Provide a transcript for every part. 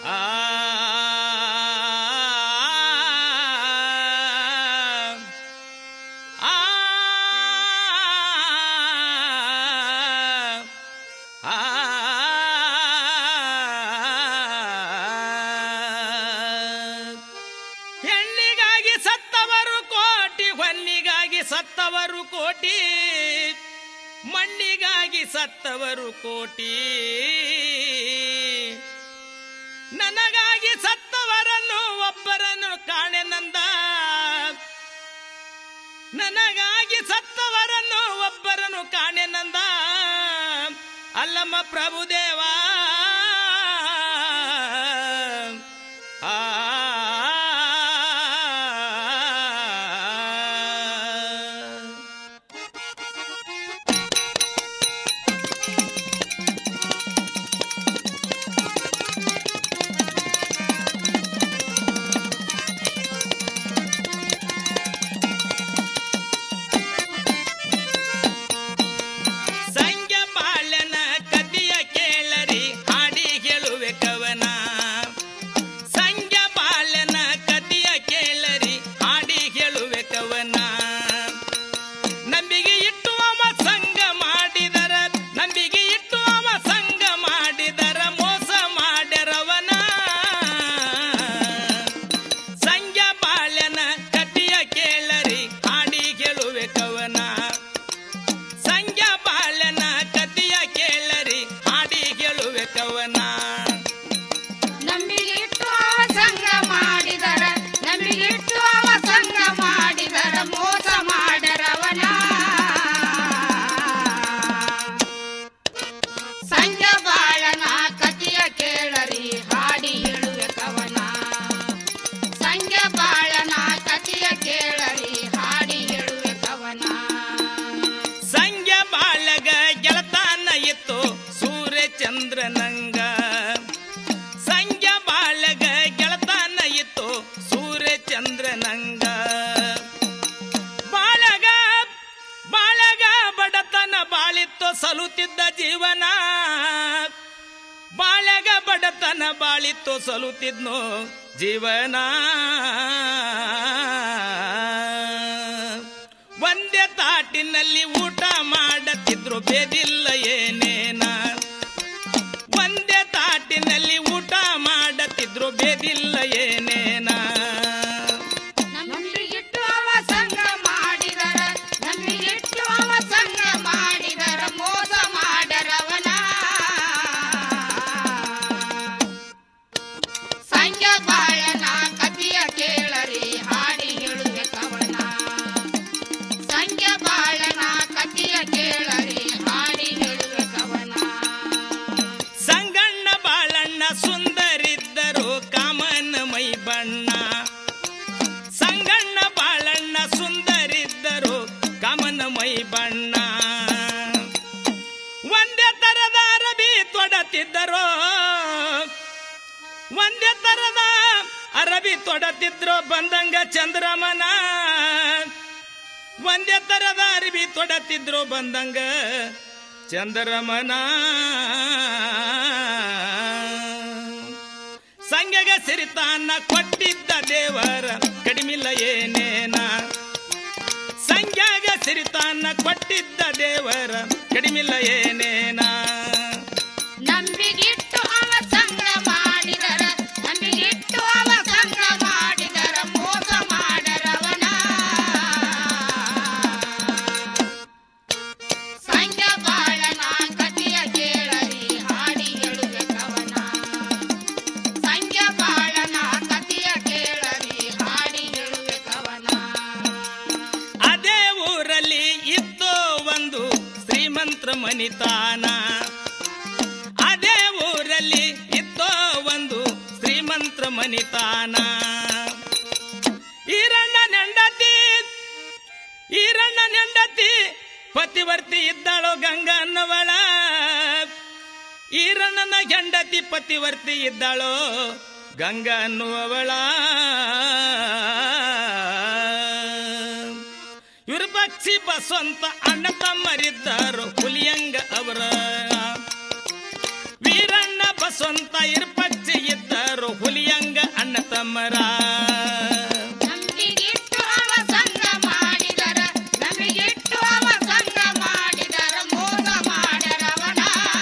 ಆ ಆ ಹೆಣ್ಣಿಗಾಗಿ ಸತ್ತವರು ಕೋಟಿ ಹೊನ್ನಿಗಾಗಿ ಸತ್ತವರು ಕೋಟಿ ಮಣ್ಣಿಗಾಗಿ ಸತ್ತವರು ಕೋಟಿ ನನಗಾಗಿ ಸತ್ತವರನ್ನು ಒಬ್ಬರನ್ನು ಕಾಣೆನಂದ ನನಗಾಗಿ ಸತ್ತವರನ್ನು ಒಬ್ಬರನ್ನು ಕಾಣೆನಂದ ಅಲ್ಲಮ್ಮ ಪ್ರಭುದೇವ ಆ ಸಂಜ ಬಾಳನ ಕದಿಯ ಕೇಳರಿ ಹಾಡಿ ಹೇಳುವೆ ಕವನ ಸಂಜ ಬಾಳನ ಕದಿಯ ಕೇಳರಿ ಹಾಡಿ ಹೇಳುವೆ ಕವನ ನಂಬಿಗೆ ಇಟ್ಟು ಅವ ಸಂಗ ಮಾಡಿದರ ನಂಬಿಗೆ ಇಟ್ಟು ಅವ ಸಂಗ ಮಾಡಿದರ ಮೋಸ ಮಾಡ್ಯರವನ ಸಂಜ ಬಾಳನ ಕದಿಯ ಕೇಳರಿ ಹಾಡಿ ಹೇಳುವೆ ಕವನ ಸಂಜ ಬಾಳನ ಕತಿಯ ಕೇಳರಿ ಹಾಡಿ ಹೇಳುವೆ ಕವನ ನಂಬಿಗಿಟ್ಟು ಅವ ಸಂಗ ಮಾಡಿದರ ನಂಬಿಗಿಟ್ಟು ಅವ ಸಂಗ ಮಾಡಿದರ ಮೋಸ ಮಾಡರವನ ಸಂಜ ಬಾಳನ ಕತಿಯ ಕೇಳರಿ ಹಾಡಿ ಹೇಳುವೆ ಕವನ ಸಂಜ ಬಾಳನ ಕತಿಯ ಕೇಳರಿ ಹಾಡಿ ಹೇಳುವೆ ಕವನ ಸಂಜ ಬಾಳಗ ಗೆಳತಾನ ಇತ್ತು ಸೂರ್ಯ ಚಂದ್ರನಂಗ ಸಂಜ ಬಾಳಗ ಗೆಳತಾನ ಇತ್ತು ಸೂರ್ಯ ಚಂದ್ರನಂಗ ಬಾಳಗ ಬಾಳಗ ಬಡತನ ಬಾಳಿತ್ತು ಸಲುತ್ತಿದ್ದ ಜೀವನ ಬಾಳಗ ಬಡತನ ಬಾಳಿತ್ತು ಸಲುತ್ತಿದ್ನೋ ಜೀವನ ಒಂದೇ ತಾಟಿನಲ್ಲಿ ಊಟ ಮಾಡತಿದ್ರು ಬೇದಿಲ್ಲ ಏನೇನ ಒಂದೇ ತಾಟಿನಲ್ಲಿ ಊಟ ಮಾಡತಿದ್ರು ಬೇದಿಲ್ಲ ಏನೇನ ನಂಬಿಗಿಟ್ಟು ಅವ ಸಂಗ ಮಾಡಿದರ ನಂಬಿಗಿಟ್ಟು ಅವ ಸಂಗ ಮಾಡಿದರ ಮೋಸ ಮಾಡರವನ ಸಂಜ ಬಾಳನ ಕತಿಯ ಕೇಳರಿ ಹಾಡಿ ಹೇಳುವೆ ಕವನ ಸಂಜ ಬಾಳನ ಕತಿಯ ಕೇಳರಿ ಹಾಡಿ ಹೇಳುವೆ ಕವನ ಸಂಗಣ್ಣ ಬಾಳಣ್ಣ ಸುಂದರಿದ್ದರು ಕಾಮನ ಮೈ ಬಣ್ಣ ಸಂಗಣ್ಣ ಬಾಳಣ್ಣ ಸುಂದರಿದ್ದರು ಕಾಮನ ಮೈ ಬಣ್ಣ ಒಂದೇ ತರದ ಅರಬಿ ತೊಡತಿದ್ದರು ಒಂದೇ ತರದ ಅರಬಿ ತೊಡತಿದ್ರು ಬಂದಂಗ ಚಂದ್ರಮನ ಒಂದೇ ತರದ ಅರಬಿ ತೊಡತಿದ್ರು ಬಂದಂಗ ಚಂದ್ರಮನ ಸಂಗಗ ಸಿರಿತಾನ ಕೊಟ್ಟಿದ್ದ ದೇವರ ಕಡಿಮಿಲ್ಲ ಏನೇನ ಸಂಗ್ಯಾಗ ಸಿರಿತಾನ ಕೊಟ್ಟಿದ್ದ ದೇವರ ಕಡಿಮಿಲ್ಲ ಏನೇನ ನಂಬಿಗಿಟ್ಟು ಅವ ಸಂಗ ಮಾಡಿದರ ನಂಬಿಗಿಟ್ಟು ಅವ ಸಂಗ ಮಾಡಿದರ ಮೋಸ ಮಾಡರವನ ಸಂಗ ಬಾಳನ ಕತಿಯ ಕೇಳರಿ ಹಾಡಿ ಹೇಳುವೆ ಕವನ ಸಂಗ ಬಾಳನ ಕತಿಯ ಕೇಳರಿ ಹಾಡಿ ಹೇಳುವೆ ಕವನ ಅದೇ ಊರಲ್ಲಿ ಇತ್ತೋ ಒಂದು ಶ್ರೀಮಂತ್ರ ಮನಿತಾನ ಅದೇ ಊರಲ್ಲಿ ಇತ್ತೋ ಒಂದು ಶ್ರೀಮಂತ್ರ ಮನಿತಾನ ಈರಣ್ಣ ನೆಂಡತಿ ಈರಣ್ಣ ನೆಂಡತಿ ಪತಿವರ್ತಿ ಇದ್ದಾಳೋ ಗಂಗಾ ಅನ್ನವಳ ಈರಣ್ಣನ ಹೆಂಡತಿ ಪತಿವರ್ತಿ ಇದ್ದಾಳೋ ಗಂಗಾ ಅನ್ನುವವಳ ಇವ್ರ ಪಕ್ಷಿ ಬಸವಂತ ಅಣ್ಣ ತಮ್ಮರಿದ್ದರು ಹುಲಿಯಂಗ ಅವರ ವೀರಣ್ಣ ಬಸವಂತ ಇರ್ಪಕ್ಷಿ ಇದ್ದರು ಸಮರ ನಂಬಿಗಿಟ್ಟು ಅವ ಸಂಗ ಮಾಡಿದರ ನಮಗಿಟ್ಟು ಅವ ಸಂಗ ಮಾಡಿದರ ಮೋಸ ಮಾಡ್ಯಾರವನ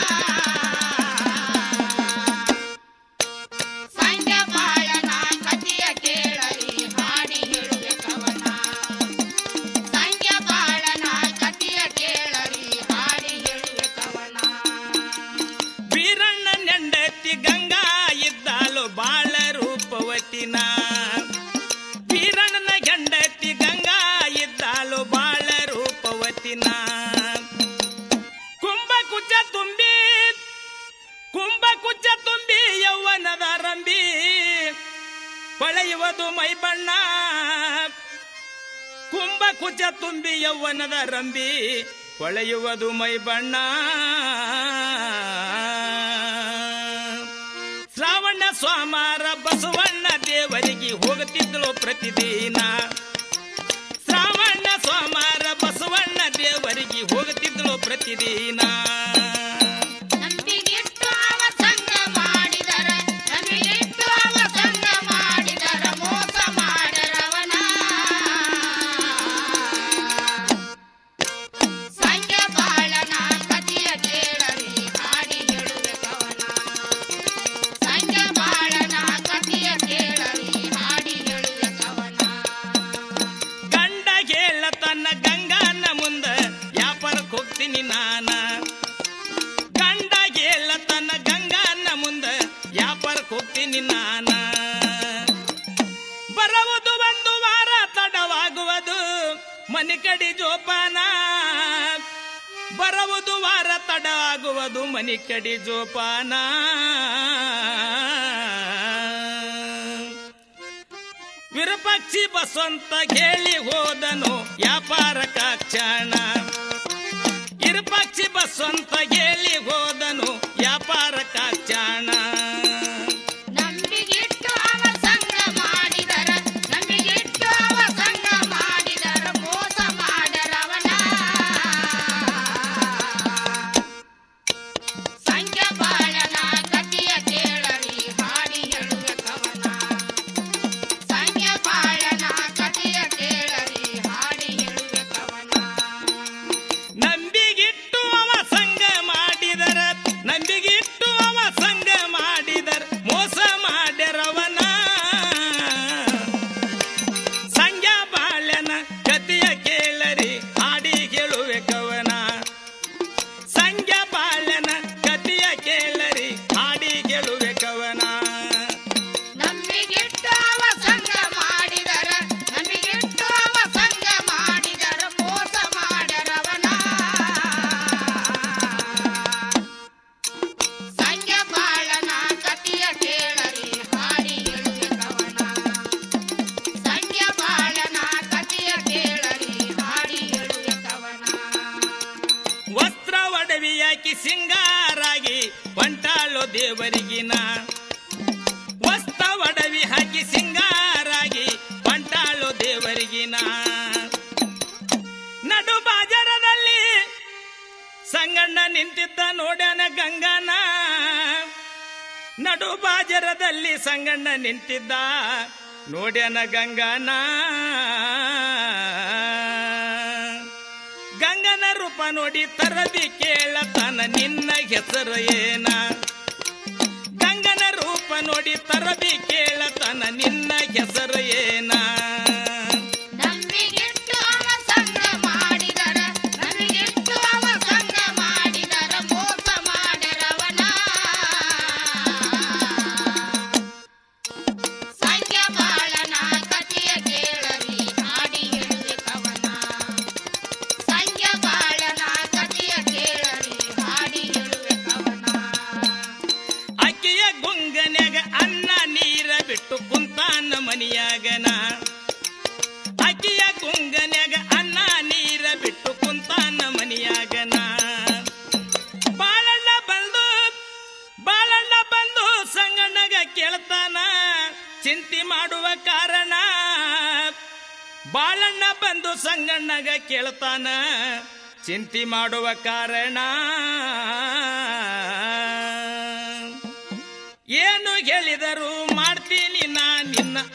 ಸಂಜ ಬಾಳನ ಕಥೆಯ ಕೇಳಲಿ ಹಾಡಿ ಹೇಳುವೆ ಕವನ ಸಂಜ ಬಾಳನ ಕಥೆಯ ಕೇಳಲಿ ಹಾಡಿ ಹೇಳುವೆ ಕವನ ವೀರಣ್ಣ ನೆಂಡತಿ ಗಂಗಾ ಇದ್ದಾಳು ಬಾಳ ರೂಪವತಿನ ವೀರಣ್ಣನ ಗಂಡತಿ ಗಂಗಾ ಇದ್ದಾಳು ಬಾಳ ರೂಪವತಿನ ಕುಂಭ ಕುಚ ತುಂಬಿ ಕುಂಭ ಕುಚ ತುಂಬಿ ಯೌವನದ ರಂಬಿ ಪಳೆಯುವುದು ಮೈ ಬಣ್ಣ ಕುಂಭ ಕುಚ ತುಂಬಿ ಯೌವನದ ರಂಬಿ ಹೊಳೆಯುವುದು ಮೈ ಬಣ್ಣ ಶ್ರಾವಣ ಸ್ವಾಮಾರ ಬಸವಣ್ಣ ದೇವರಿಗೆ ಹೋಗುತ್ತಿದ್ದಳು ಪ್ರತಿದಿನ ಶ್ರಾವಣ ಸ್ವಾಮಾರ ಬಸವಣ್ಣ ದೇವರಿಗೆ ಹೋಗುತ್ತಿದ್ದಳು ಪ್ರತಿದಿನ ನಂಬಿಗಿಟ್ಟು ಅವ ಸಂಗ ಮಾಡಿದರ ನಮಗಿಟ್ಟು ಅವ ಸಂಗ ಮಾಡಿದರ ಮೋಸ ಮಾಡ್ಯಾರವನ ಸಂಜ ಬಾಳನ ಕಥೆಯ ಕೇಳಲಿ ಹಾಡಿ ಹೇಳುವೆ ಕವನ ಸಂಜ ಬಾಳನ ಕಥೆಯ ಕೇಳಲಿ ಹಾಡಿ ಹೇಳುವೆ ಕವನ ಗಂಡ ಹೇಳ ತನ್ನ ಗಂಗನ ಮುಂದ ವ್ಯಾಪಾರಕ್ಕೆ ಹೋಗ್ತೀನಿ ನಾನ ಗಂಡ ಹೇಳ ತನ್ನ ಗಂಗನ ಮುಂದ ವ್ಯಾಪಾರಕ್ಕೆ ಹೋಗ್ತೀನಿ ನಾನ ಬರುವುದು ಒಂದು ವಾರ ತಡವಾಗುವುದು ಮನೆ ಕಡಿ ಜೋಪಾನ ಬರುವುದು ವಾರ ತಡ ಆಗುವುದು ಮನೆ ಕಡಿ ಜೋಪಾನ ವಿರಪಕ್ಷಿ ಬಸವಂತ ಹೇಳಿ ಹೋದನು ವ್ಯಾಪಾರ ಕ್ಷಣ ಇರುಪಕ್ಷಿ ಬಸವಂತ ಹೇಳಿ ಹೋದನು ವ್ಯಾಪಾರ ಕ್ಷಣ ನಂಬಿಗಿಟ್ಟು ಅವ ಸಂಗ ಮಾಡಿದರ ನಮಗಿಟ್ಟು ಅವ ಸಂಗ ಮಾಡಿದರ ಮೋಸ ಮಾಡ್ಯಾರವನ ಸಂಜ ಬಾಳನ ಕಥೆಯ ಕೇಳಲಿ ಹಾಡಿ ಹೇಳುವೆ ಕವನ ಸಂಜ ಬಾಳನ ಕಥೆಯ ಕೇಳಲಿ ಹಾಡಿ ಹೇಳುವೆ ಕವನ ನಂಬಿಗಿಟ್ಟು ಅವ ಸಂಗ ಮಾಡಿದರ ನಂಬಿಗಿಟ್ಟು ಅವ ಸಂಗ ಮಾಡಿದರ ಮೋಸ ಮಾಡ್ಯರವನ ಸಂಜ ಬಾಳ್ಯನ ಕಥೆಯ ಕೇಳರಿ ಹಾಡಿ ಕೇಳುವೆ ಕವನ ಸಂಜ ಬಾಳ್ಯನ ಕಥೆಯ ಕೇಳರಿ ಹಾಡಿ ಕೇಳುವೆ ಕವನ ನಮಗಿಟ್ಟು ಅವ ಸಂಗ ಮಾಡಿದರ ನಮಗಿಟ್ಟು ಅವ ಸಂಗ ಮಾಡಿದರ ಮೋಸ ಮಾಡ್ಯಾರವನ ಸಂಜ ಬಾಳನ ಕಥೆಯ ಕೇಳರಿ ಹಾಡಿ ಹೇಳುವೆ ಕವನ ಸಂಜ ಬಾಳನ ಕಥೆಯ ಕೇಳರಿ ಹಾಡಿ ಹೇಳುವೆ ಕವನ ವಸ್ತ್ರ ಒಡವಿಯಾಕಿ ಸಿಂಗಾರಾಗಿ ಬಂಟಾಳೋ ದೇವರಿಗಿನ ವಸ್ತ್ರ ಒಡವಿ ಹಾಕಿ ಸಿಂಗಾರಾಗಿ ಬಂಟಾಳೋ ದೇವರಿಗಿನ ನಡು ಬಾಜಾರದಲ್ಲಿ ಸಂಗಣ್ಣ ನಿಂತಿದ್ದ ನೋಡ್ಯಾನ ಗಂಗನ ನಡು ಬಾಜರದಲ್ಲಿ ಸಂಗಣ್ಣ ನಿಂತಿದ್ದ ನೋಡ್ಯಾನ ಗಂಗನ ಗಂಗನ ರೂಪ ನೋಡಿ ತರದಿ ಕೇಳತನ ನಿನ್ನ ಹೆಸರು ಏನ ಗಂಗನ ರೂಪ ನೋಡಿ ತರದಿ ಕೇಳತನ ನಿನ್ನ ಹೆಸರು ಏನ ನಂಬಿಗಿಟ್ಟು ಅವ ಸಂಗ ಮಾಡಿದರ ನಮಗಿಟ್ಟು ಅವ ಸಂಗ ಮಾಡಿದರ ಮೋಸ ಮಾಡ್ಯಾರವನ ಸಂಜ ಬಾಳನ ಕಥೆಯ ಕೇಳಲಿ ಹಾಡಿ ಹೇಳುವೆ ಕವನ ಸಂಜ ಬಾಳನ ಕಥೆಯ ಕೇಳಲಿ ಹಾಡಿ ಹೇಳುವೆ ಕವನ ಅಕ್ಕಿಯ ಗುಂಗನ್ಯಾಗ ಅನ್ನ ನೀರ ಬಿಟ್ಟು ಕುಂತಾನ ಮನಿಯಾಗನ ಅಕ್ಕಿಯ ಗುಂಗನ್ಯಾಗ ಅನ್ನ ನೀರ ಬಿಟ್ಟು ಕುಂತಾನ ಮನಿಯಾಗನ ಬಾಳಣ್ಣ ಬಂದು ಬಾಳಣ್ಣ ಬಂದು ಸಂಗಣ್ಣಗ ಕೇಳ್ತಾನ ಚಿಂತೆ ಮಾಡುವ ಕಾರಣ ಬಾಳಣ್ಣ ಬಂದು ಸಂಗಣ್ಣಗ ಕೇಳ್ತಾನ ಚಿಂತೆ ಮಾಡುವ ಕಾರಣ ಏನು ಹೇಳಿದರು ಮಾಡ್ತೀನಿ ನಾ ನಿನ್ನ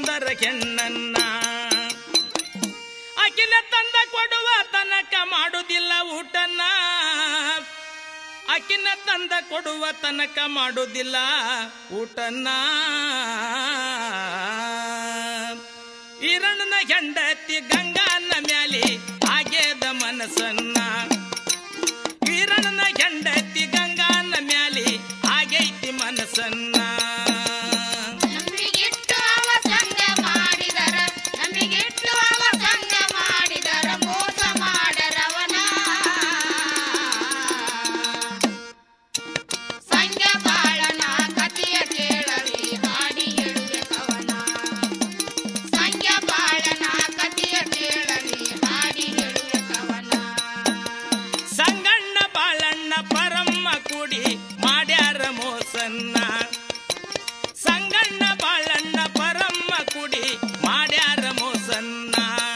ಸುಂದರ ಹೆಣ್ಣನ್ನ ಅಖಿಲ ತಂದ ಕೊಡುವ ತನಕ ಮಾಡುವುದಿಲ್ಲ ಊಟನ್ನ ಅಕ್ಕಿನ ತಂದ ಕೊಡುವ ತನಕ ಮಾಡುವುದಿಲ್ಲ ಊಟನ್ನ ಈರಣ್ಣನ ಹೆಂಡತಿ ಗಂಗಾನ ಮ್ಯಾಲಿ ಆಗ್ಯದ ಮನಸ್ಸನ್ನ ಈರಣ್ಣನ ಹೆಂಡತಿ ಗಂಗಾನ ಮ್ಯಾಲಿ ಆಗೈತಿ ಮನಸ್ಸನ್ನ ನಮಗಿಟ್ಟು ಅವ ಸಂಗ ಮಾಡಿದರ ನಮಗಿಟ್ಟು ಅವ ಸಂಗ ಮಾಡಿದರ ಮೋಸ ಮಾಡರವನ ಸಂಗ ಬಾಳನ ಕಥೆಯ ಕೇಳಲಿ ಹಾಡಿ ಹೇಳುವೆ ಕವನ ಸಂಗ ಬಾಳನ ಕಥೆಯ ಕೇಳಲಿ ಹಾಡಿ ಹೇಳುವೆ ಕವನ ಸಂಗಣ್ಣ ಬಾಳಣ್ಣ ಪರಮ್ಮ ಕೂಡಿ ಮಾಡ್ಯಾರ ಮೋಸನ್ನ ಸಂಗಣ್ಣ ಬಾಳಣ್ಣ ಪರಮ್ಮ ಕೂಡಿ ಮಾಡ್ಯಾರ ಮೋಸನ್ನ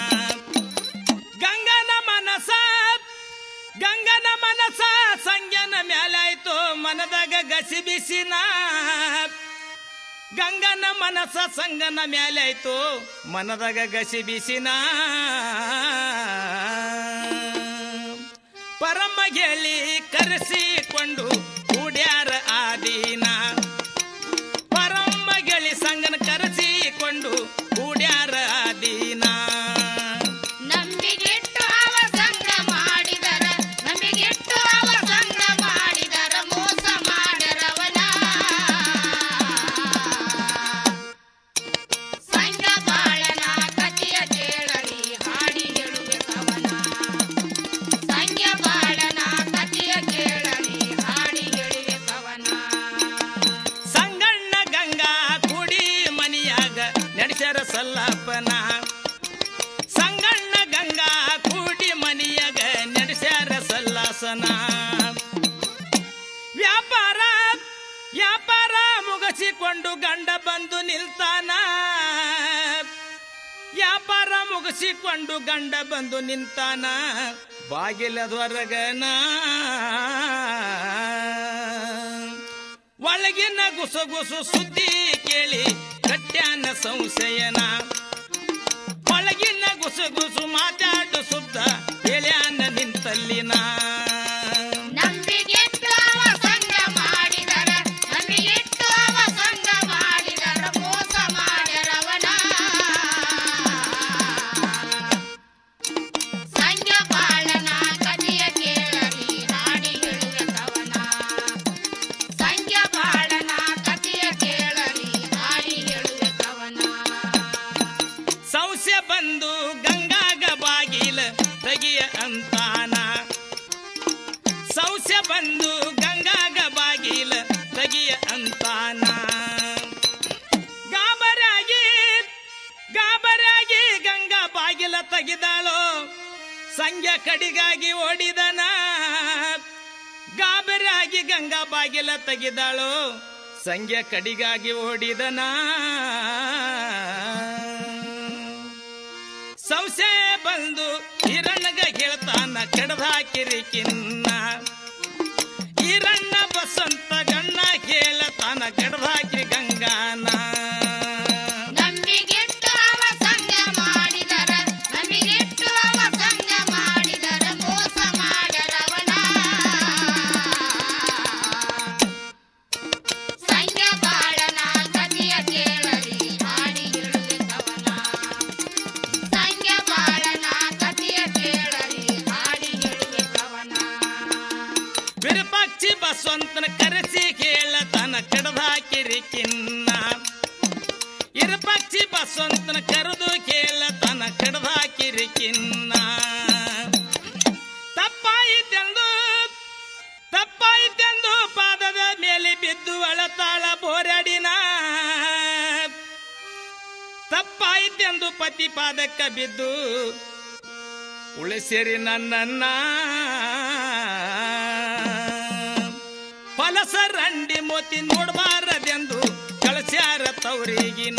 ಗಂಗನ ಮನಸ ಗಂಗನ ಮನಸ ಸಂಗನ ಮ್ಯಾಲಾಯ್ತು ಮನದಾಗ ಗಸಿ ಬಿಸಿನ ಗಂಗನ ಮನಸ ಸಂಗನ ಮ್ಯಾಲಾಯ್ತು ಮನದಾಗ ಗಸಿ ಬಿಸಿನ ಪರಮ ಗೆಳಿ ಕರೆಸಿಕೊಂಡು ಕೂಡ್ಯಾರ ಆದೀನ ಪರಮ ಗೆಳಿ ಸಂಗನ ಕರೆಸಿಕೊಂಡು ಕೂಡ್ಯಾರ ಆದೀನ ನಂಬಿಗಿಟ್ಟು ಅವ ಸಂಗ ಮಾಡಿದರ ನಂಬಿಗಿಟ್ಟು ಅವ ಸಂಗ ಮಾಡಿದರ ಮೋಸ ಮಾಡರವನ ಸಂಗ ಬಾಳನ ಕಥೆಯ ಕೇಳಲಿ ಹಾಡಿ ಹೇಳುವೆ ಕವನ ಸಂಗ ಬಾಳನ ಕಥೆಯ ಕೇಳಲಿ ಹಾಡಿ ಹೇಳುವೆ ಕವನ ಸಂಗಣ್ಣ ಗಂಗಾ ಕುಡಿ ಮನಿಯಾಗ ನಡೆಸ್ಯಾರ ಸಲ್ಲಪ್ಪನ ಸಂಗಣ್ಣ ಗಂಗಾ ಕೂಡಿ ಮನಿಯಾಗ ನಡೆಸ್ಯಾರ ಸಲ್ಲಾಸನ ವ್ಯಾಪಾರ ವ್ಯಾಪಾರ ಮುಗಿಸಿಕೊಂಡು ಗಂಡ ಬಂದು ನಿಲ್ತಾನ ವ್ಯಾಪಾರ ಮುಗಿಸಿಕೊಂಡು ಗಂಡ ಬಂದು ನಿಂತಾನ ಬಾಗಿಲದೊರಗನ ಒಳಗಿನ ಗುಸುಗುಸು ಸುದ್ದಿ ಕೇಳಿ ಕಟ್ಯಾನ ಸಂಶಯನ ಒಳಗಿನ ಗುಸುಗುಸು ಮಾತಾಡು ಸುದ್ದ ಹೇಳ್ಯಾನ ನಿಂತಲ್ಲಿನ ನಂಬಿಗೆಟ್ಟು ಅವ ಸಂಗ ಮಾಡಿದರ ನಂಬಿಗೆಟ್ಟು ಅವ ಸಂಗ ಮಾಡಿದರ ಮೋಸ ಮಾಡರವನ ಸಂಗ ಬಾಳನ ಕಥೆಯ ಕೇಳಲಿ ಹಾಡಿ ಹೇಳುವೆ ಕವನ ಸಂಗ ಬಾಳನ ಕಥೆಯ ಕೇಳಲಿ ಹಾಡಿ ಹೇಳುವೆ ಕವನ ಸಂಶಯ ಬಂದು ಗಂಗಾಗ ಬಾಗಿಲ ತೆಗಿಯ ಅಂತಾನ ಸಂಶಯ ಬಂದು ಗಂಗಾಗ ಬಾಗಿಲ ತೆಗಿಯ ಅಂತಾನ ಗಾಬರಾಗಿ ಗಾಬರಾಗಿ ಗಂಗಾ ಬಾಗಿಲ ತೆಗಿದಾಳೋ ಸಂಜೆ ಕಡಿಗಾಗಿ ಓಡಿದನ ಗಾಬರಾಗಿ ಗಂಗಾ ಬಾಗಿಲ ತೆಗಿದಾಳೋ ಸಂಜೆ ಕಡಿಗಾಗಿ ಓಡಿದನ ಸಂಶಯ ಬಂದು ಹಿರಣ್ಣಗ ಹೇಳ್ತಾನ ಕೆಡದಾಕಿರಿ ಕಿನ್ನ ಹಿರಣ್ಣ ಬಸಂತ ಗಣ್ಣ ಕೇಳತಾನ ಕೆಡದಾಕಿರಿ ಗಂಗಾನ ನಂಬಿಗೆಟ್ಟು ಅವ ಸಂಗ ಮಾಡಿದರ ನಂಬಿಗೆಟ್ಟು ಅವ ಸಂಗ ಮಾಡಿದರ ಮೋಸ ಮಾಡರವನ ಸಂಗ ಬಾಳನ ಕಥೆಯ ಕೇಳಲಿ ಹಾಡಿ ಹೇಳುವೆ ಕವನ ಸಂಗ ಬಾಳನ ಕಥೆಯ ಕೇಳಲಿ ಹಾಡಿ ಹೇಳುವೆ ಕವನ ವಿರೂಪಾಕ್ಷಿ ಬಸವಂತನ ಕರೆಸಿ ಕೇಳತಾನ ಕೆಡದಾಕಿರಿ ಕಿನ್ನ ಇರಪಕ್ಷಿ ಬಸವಂತನ ಕರೆದು ಕೇಳತಾನ ಕೆಡದಾಕಿರಿ ಕಿನ್ನ ತಪ್ಪಾಯಿತೆಂದು ತಪ್ಪಾಯಿತೆಂದು ಪಾದದ ಮೇಲೆ ಬಿದ್ದು ಅಳತಾಳ ಬೋರಾಡಿನ ತಪ್ಪಾಯಿತೆಂದು ಪತಿ ಪಾದಕ್ಕ ಬಿದ್ದು ಉಳಿಸಿರಿ ನನ್ನನ್ನ ಫಲಸರಂಡಿ ಮೋತಿ ನೋಡಬಾರದೆಂದು ಕಳಸ್ಯಾರ ತವರಿಗಿನ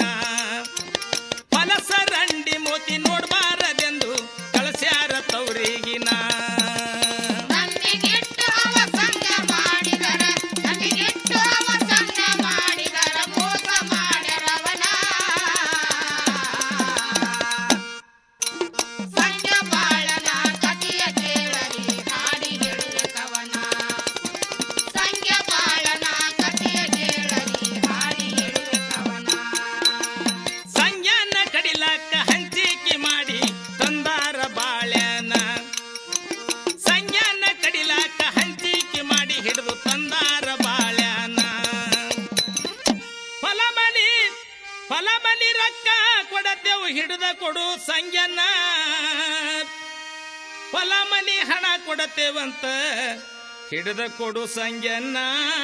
ಫಲಸರಂಡಿ ಮೋತಿ ನೋಡಬಾರದೆಂದು ಕಳಸ್ಯಾರ ತವರಿಗಿನ ನಂಬಿಗೆಟ್ಟು ಅವ ಸಂಗ ಮಾಡಿದರ ನಂಬಿಗೆಟ್ಟು ಅವ ಸಂಗ ಮಾಡಿದರ ಮೋಸ ಮಾಡರವನ ಫಲ ಮನಿ ರೊಕ್ಕ ಕೊಡತೇವು ಹಿಡಿದ ಕೊಡು ಸಂಜನ ಫಲ ಮನಿ ಹಣ ಕೊಡತೇವಂತ ಹಿಡಿದ ಕೊಡು ಸಂಜನ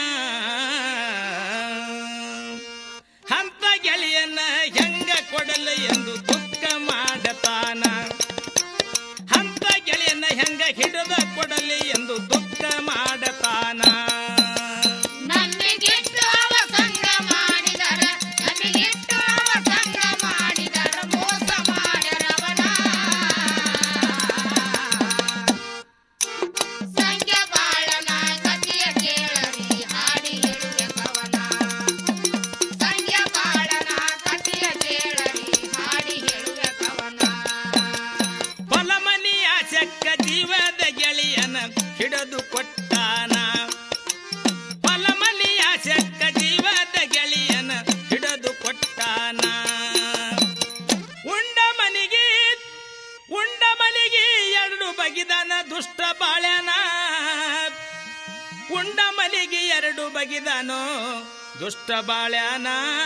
ಅಂತ ಗೆಳೆಯನ ಹೆಂಗ ಕೊಡಲು ಎಂದು ದುಃಖ ಮಾಡತಾನ ಅಂತ ಗೆಳೆಯನ ಹೆಂಗ ಹಿಡಿದ ಕೊಡಲಿ ಎಂದು ದುಃಖ ಮಾಡತಾನ ನಮ್ಮಿಗಿಟ್ಟು ಅವ ಸಂಗ ಮಾಡಿದರ ನಮಗಿಟ್ಟು ಅವ ಸಂಗ ಮಾಡಿದರ ಮೋಸ ಮಾಡ್ಯಾರವನ ಸಂಖ್ಯ ಬಾಳನ ಕಥೆಯ ಕೇಳರಿ ಹಾಡಿ ಹೇಳುವೆ ಕವನ ಸಂಖ್ಯ ಬಾಳನ ಕಥೆಯ ಕೇಳರಿ ಹಾಡಿ ಹೇಳುವೆ ಕವನ ಹೊಲಮನಿ ಆಸಕ್ಕ ಜೀವದ ಗೆಳೆಯನ ಹಿಡಿದು ಕೊಟ್ಟಾನ ಹೊಲಮನಿ ಆಸಕ್ಕ ಜೀವದ ಗೆಳೆಯನ ಹಿಡಿದು ಕೊಟ್ಟಾನ ಉಂಡ ಮನಿಗೆ ಉಂಡ ಮನಿಗೆ ಎರಡು ಬಗಿದಾನ ದುಷ್ಟ ಬಾಳ್ಯಾನ ಉಂಡ ಮನಿಗೆ ಎರಡು ಬಗಿದಾನೋ ದುಷ್ಟ ಬಾಳ್ಯಾನ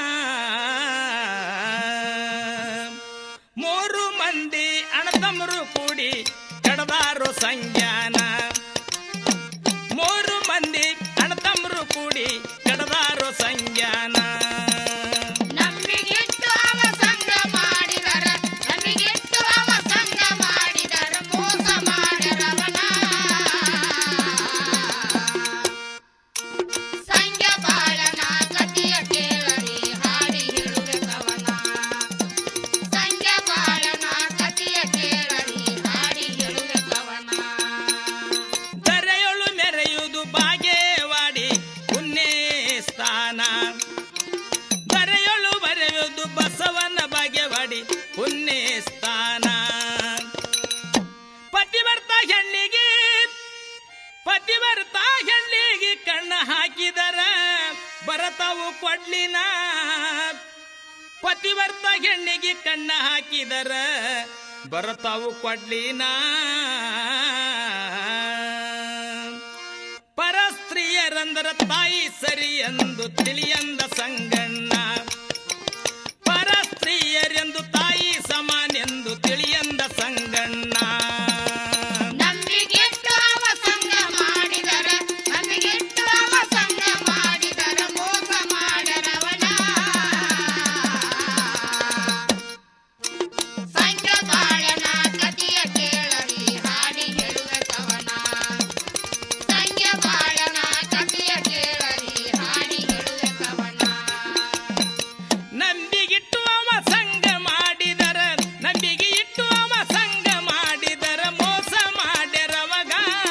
ಮೂರು ಮಂದಿ ಅಣತಮ್ಮರು ಕೂಡಿ ಕಡದಾರು ಸಂಜ್ಞಾನ ಮೂರು ಮಂದಿ ಅಣತಮ್ಮರು ಕೂಡಿ ಕಡದಾರು ಸಂಜ್ಞಾನ ನಮ್ಮಿಗಿಟ್ಟು ಅವ ಸಂಗ ಮಾಡಿದರ ನಮಗಿಟ್ಟು ಅವ ಸಂಗ ಮಾಡಿದರ ಮೋಸ ಮಾಡ್ಯಾರವನ ಸಂಗ ಬಾಳನ ಕಥೆಯ ಕೇಳರಿ ಹಾಡಿ ಹೇಳುವೆ ಕವನ ಸಂಗ ಬಾಳನ ಕಥೆಯ ಕೇಳರಿ ಹಾಡಿ ಹೇಳುವೆ ಕವನ ದರೆಯೊಳು ಮೆರೆಯುವುದು ಬಾಗೇವಾಡಿ ಪುಣ್ಯ ಸ್ಥಾನ ದರೆಯೊಳು ಬರೆಯುವುದು ಬಸವನ ಬಾಗೇವಾಡಿ ಪುಣ್ಯ ಸ್ಥಾನ ಪತಿವರ್ತ ಹೆಣ್ಣಿಗೆ ಪತಿವರ್ತ ಹೆಣ್ಣಿಗೆ ಕಣ್ಣ ಹಾಕಿದರ ಬರತಾವು ಕೊಡ್ಲಿನ ಪತಿವರ್ತ ಹೆಣ್ಣಿಗೆ ಕಣ್ಣ ಹಾಕಿದರ ಬರತಾವು ಕೊಡ್ಲಿನ ಪರಸ್ತ್ರೀಯರಂದರ ತಾಯಿ ಸರಿ ಎಂದು ತಿಳಿಯಂದ ಸಂಗಣ್ಣ ಪರಸ್ತ್ರೀಯರೆಂದು ತಾಯಿ ಸಮಾನೆಂದು ತಿಳಿಯಂದ ಸಂಗಣ್ಣ ನಮ್ಮಿಗಿಟ್ಟು ಅವ ಸಂಗ ಮಾಡಿದರ ನಮಗಿಟ್ಟು ಅವ ಸಂಗ ಮಾಡಿದರ ಮೋಸ ಮಾಡ್ಯಾರವನ ಸಂಗ ಬಾಳನ ಕಥೆಯ ಕೇಳರಿ ಹಾಡಿ ಹೇಳುವೆ ಕವನ ಸಂಗ ಬಾಳನ ಕಥೆಯ ಕೇಳರಿ ಹಾಡಿ ಹೇಳುವೆ ಕವನ ನಂಬಿಗಿಟ್ಟು ಅವ ಸಂಗ ಮಾಡಿದರ ನಂಬಿಗೆ ಇಟ್ಟು ಅವ ಸಂಗ ಮಾಡಿದರ ಮೋಸ ಮಾಡ್ಯರವಗ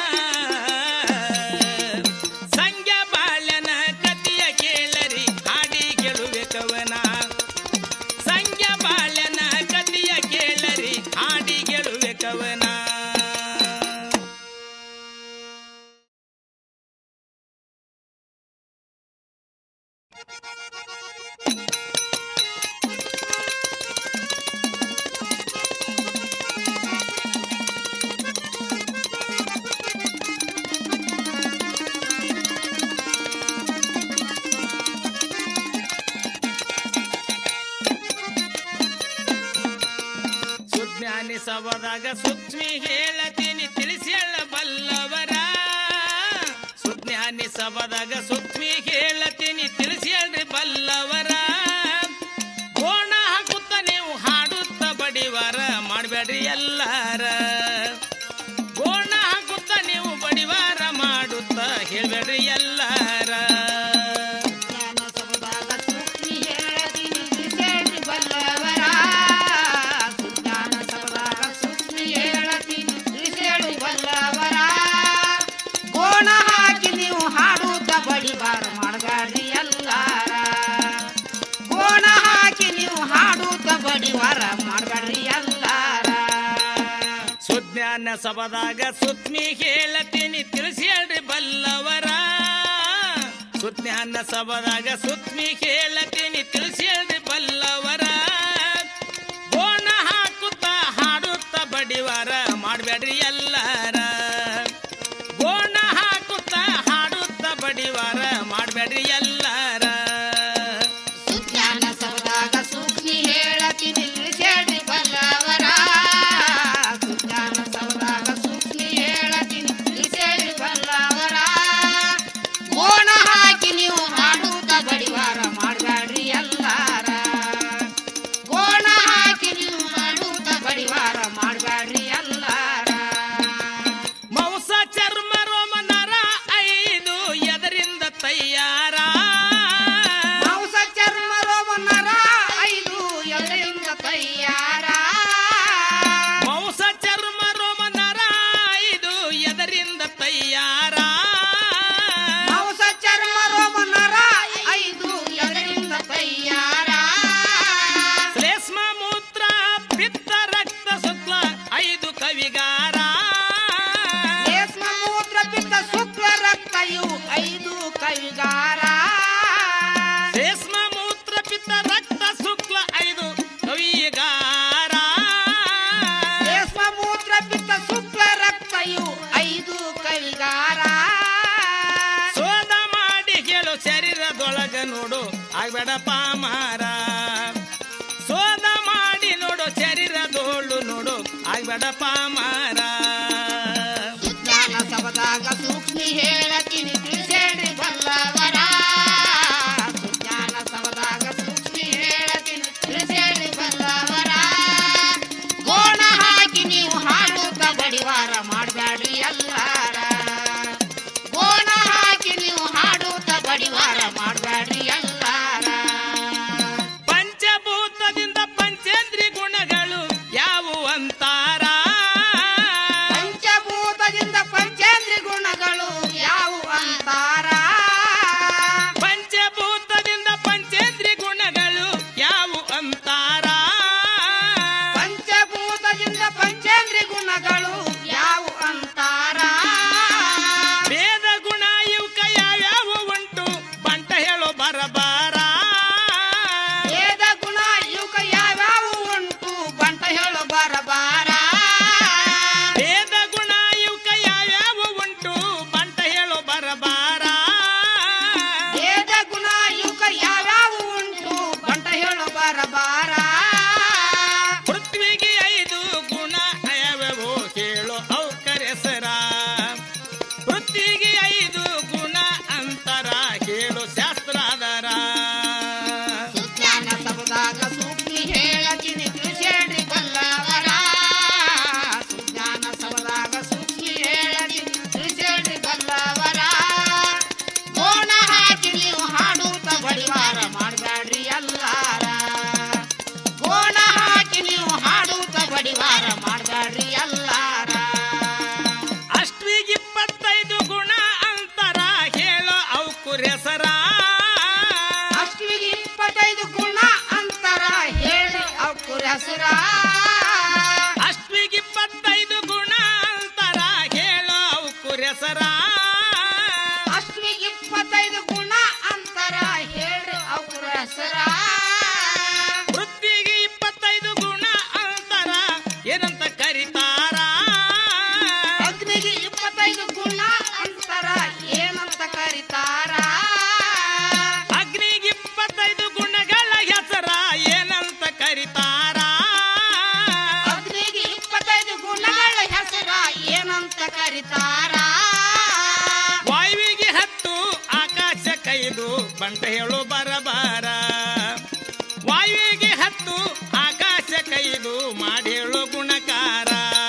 ಸಂಗ ಬಾಳ್ಯನ ಕತಿಯ ಕೇಳರಿ ಹಾಡಿ ಗೆಳುವೆ ಕವನ ಸಂಗ ಬಾಳ್ಯನ ಕತಿಯ ಕೇಳರಿ ಹಾಡಿ ಗೆಳುವೆ ಕವನ ಸುಜ್ಞಾನಿ ಸವದಾಗ ಸೂಕ್ಷ್ಮಿ ಹೇಳತೀನಿ ತಿಳಿಸಿ ಬಲ್ಲವರ ಸುಜ್ಞಾನಿ ಸಭದಾಗ ಸೂಕ್ಷ್ಮಿ ಹೇಳತೀನಿ ತಿಳಿಸಿ ಹೇಳ್ರಿ ಬಲ್ಲವರ ಕೋಣ ಹಾಕುತ್ತ ನೀವು ಹಾಡುತ್ತ ಬಡಿವಾರ ಮಾಡಬೇಡ್ರಿ ಎಲ್ಲಾರ ಕೋಣ ಹಾಕುತ್ತ ನೀವು ಬಡಿವಾರ ಮಾಡುತ್ತ ಹೇಳ್ಬೇಡ್ರಿ ಎಲ್ಲಾರ ಜ್ಞಾನ ಸಮುದಾಯ ಸೂಕ್ಷ್ಮಿ ಹೇಳತೀನಿ ತಿಳಿಸೇಳಿ ಬಲ್ಲವರ ಸುಜ್ಞಾನ ಸಮುದಾಯ ಸೂಕ್ಷ್ಮಿ ಹೇಳತೀನಿ ತಿಳಿಸೇಳಿ ಬಲ್ಲವರ ಕೋಣ ಹಾಕಿ ನೀವು ಹಾಡುತ್ತ ಬಡಿಬಾರ ಮಾಡಬೇಡ್ರಿ ಎಲ್ಲಾರ ಕೋಣ ಹಾಕಿ ನೀವು ಹಾಡುತ್ತ ಬಡಿವಾರ ಮಾಡಬೇಡ್ರಿ ಎಲ್ಲಾರ ಸುಜ್ಞಾನ ಸಭದಾಗ ಸುತ್ಮಿ ಹೇಳತೀನಿ ತಿಳಿಸಿ ಹೇಳ್ರಿ ಬಲ್ಲವರ ಸುಜ್ಞಾನ ಸಭದಾಗ ಸುತ್ಮಿ ಹೇಳತೀನಿ ತಿಳಿಸಿ ಹೇಳ್ರಿ ಬಲ್ಲವರ ಗೋಣ ಹಾಕುತ್ತ ಹಾಡುತ್ತ ಬಡಿವಾರ ಮಾಡಬೇಡ್ರಿ ಎಲ್ಲಾರ ಗೋಣ ಹಾಕುತ್ತ ಹಾಡುತ್ತ ಬಡಿವಾರ ಮಾಡಬೇಡ್ರಿ ಎಲ್ಲಾರ ಸುಜ್ಞಾನ ಸಮುದಾಯ ಪಾಮಾರ ಸೋದ ಮಾಡಿ ನೋಡು ಶರೀರದೋಳು ನೋಡು ಆಗ್ಬೇಡ ಪಾಮಾರ ಸುಜ್ಞಾನ ಸಬದಾಗ ಸೂಕ್ಷ್ಮಿ ಹೇಳತೀನಿ ತಿಳಿಸೇಳಿ ಬಲ್ಲವರ ಸುಜ್ಞಾನ ಸಬದಾಗ ಸೂಕ್ಷ್ಮಿ ಹೇಳತೀನಿ ತಿಳಿಸೇಳಿ ಬಲ್ಲವರ ಗೋಣ ಹಾಕಿ ನೀವು ಹಾಡುತ್ತ ಬಡಿವಾರ ಮಾಡಬೇಡ್ರಿ ಎಲ್ಲಾರ ಗೋಣ ಹಾಕಿ ನೀವು ಹಾಡುತ್ತ ಬಡಿವಾರ ಮಾಡಬೇಡ್ರಿ ಎಲ್ಲಾರ ಪಂಚಭೂತದಿಂದ ಪಂಚೇಂದ್ರಿ ಗುಣಗಳು ಯಾವುವು ಅಂತಾರ ಪಂಚಭೂತದಿಂದ ಪಂಚೇಂದ್ರಿ ಗುಣಗಳು ಯಾವುವು ಅಂತಾರ ಪಂಚಭೂತದಿಂದ ಪಂಚೇಂದ್ರಿ ಗುಣಗಳು ಯಾವುವು ಅಂತಾರ ಪಂಚಭೂತದಿಂದ ಪಂಚೇಂದ್ರಿ ಗುಣಗಳು ಯಾವುವು ಅಂತಾರ ವೇದ ಗುಣ ಇವಕ ಯಾವ್ಯಾವು ಉಂಟು ಬಂಟ ಹೇಳೋ ಬರಬಾರ ವೇದ ಗುಣ ಇವುಕ ಯಾವ್ಯಾವು ಉಂಟು ಬಂಟ ಹೇಳು ಬರಬಾರ ವೇದ ಗುಣ ಇವಕ ಯಾವ್ಯಾವು ಉಂಟು ಬಂಟ ಹೇಳೋ ಬರಬಾರ ವೇದ ಗುಣ ಇವುಕ ಯಾವ್ಯಾವು ಉಂಟು ಬಂಟ ಹೇಳು ಬರಬಾರ ಪೃಥ್ವಿಗೆ ಐದು ಗುಣ ಯಾವ್ಯಾವು ಹೇಳೋ ಔಕರ ಹೆಸರ ಪೃಥ್ವಿಗೆ ಐದು ಗುಣ ಅಂತರ ಹೇಳು ಶಾಸ್ತ್ರಾಧಾರ ಸುಜ್ಞಾನ ಸಬದಾಗ ಸೂಕ್ಷ್ಮಿ ಹೇಳತೀನಿ ತಿಳಿಸೇಳಿ ಬಲ್ಲವರ ಸುಜ್ಞಾನ ಸಬದಾಗ ಸೂಕ್ಷ್ಮಿ ಹೇಳತೀನಿ ತಿಳಿಸೇಳಿ ಬಲ್ಲವರ ಗೋಣ ಹಾಕಿ ನೀವು ಹಾಡುತ್ತ ಬಡಿವಾರ ಮಾಡಬೇಡ್ರಿ ಎಲ್ಲಾರ ಗೋಣ ಹಾಕಿ ನೀವು ಹಾಡುತ್ತ ಬಡಿವಾರ ಮಾಡಬೇಡ್ರಿ ಎಲ್ಲಾರ ಅಷ್ಟ್ವಿಗೆ ಇಪ್ಪತ್ತೈದು ಗುಣ ಅಂತರ ಹೇಳೋ ಔಕುರ ಹೆಸರ ಅಷ್ಟಿಗೆ ಇಪ್ಪತ್ತೈದು ಗುಣ ಅಂತರ ಹೇಳಿ ಅವ್ಕುರ ಹೆಸರ ಅಷ್ಟ್ವಿಗೆ ಇಪ್ಪತ್ತೈದು ಗುಣ ಅಂತರ ಹೇಳೋ ಔಕುರ ಹೆಸರ ಅಷ್ಟಿಗೆ ಇಪ್ಪತ್ತೈದು ಗುಣ ಅಂತರ ಹೇಳಿ ಅವ್ಕುರ ಹೆಸರ ವೃತ್ತಿಗೆ ಇಪ್ಪತ್ತೈದು ಗುಣ ಅಂತರ ಏನಂತ ಕರೀತಾರ ಅಗ್ನಿಗೆ ಇಪ್ಪತ್ತೈದು ಗುಣ ಅಂತರ ಏನಂತ ಕರೀತಾರ ಅಗ್ನಿಗೆ ಇಪ್ಪತ್ತೈದು ಗುಣಗಳ ಹೆಸರ ಏನಂತ ಕರೀತಾರ ಅಗ್ನಿಗೆ ಇಪ್ಪತ್ತೈದು ಗುಣಗಳ ಹೆಸರ ಏನಂತ ಕರೀತಾರ ವಾಯುವಿಗೆ ಹತ್ತು ಆಕಾಶ ಕೈದು ಬಂಟ ಹೇಳು ಬರಬಾರ ವಾಯುವಿಗೆ ಹತ್ತು ಆಕಾಶ ಕೈದು ಮಾಡಿ ಹೇಳು ಗುಣಕಾರ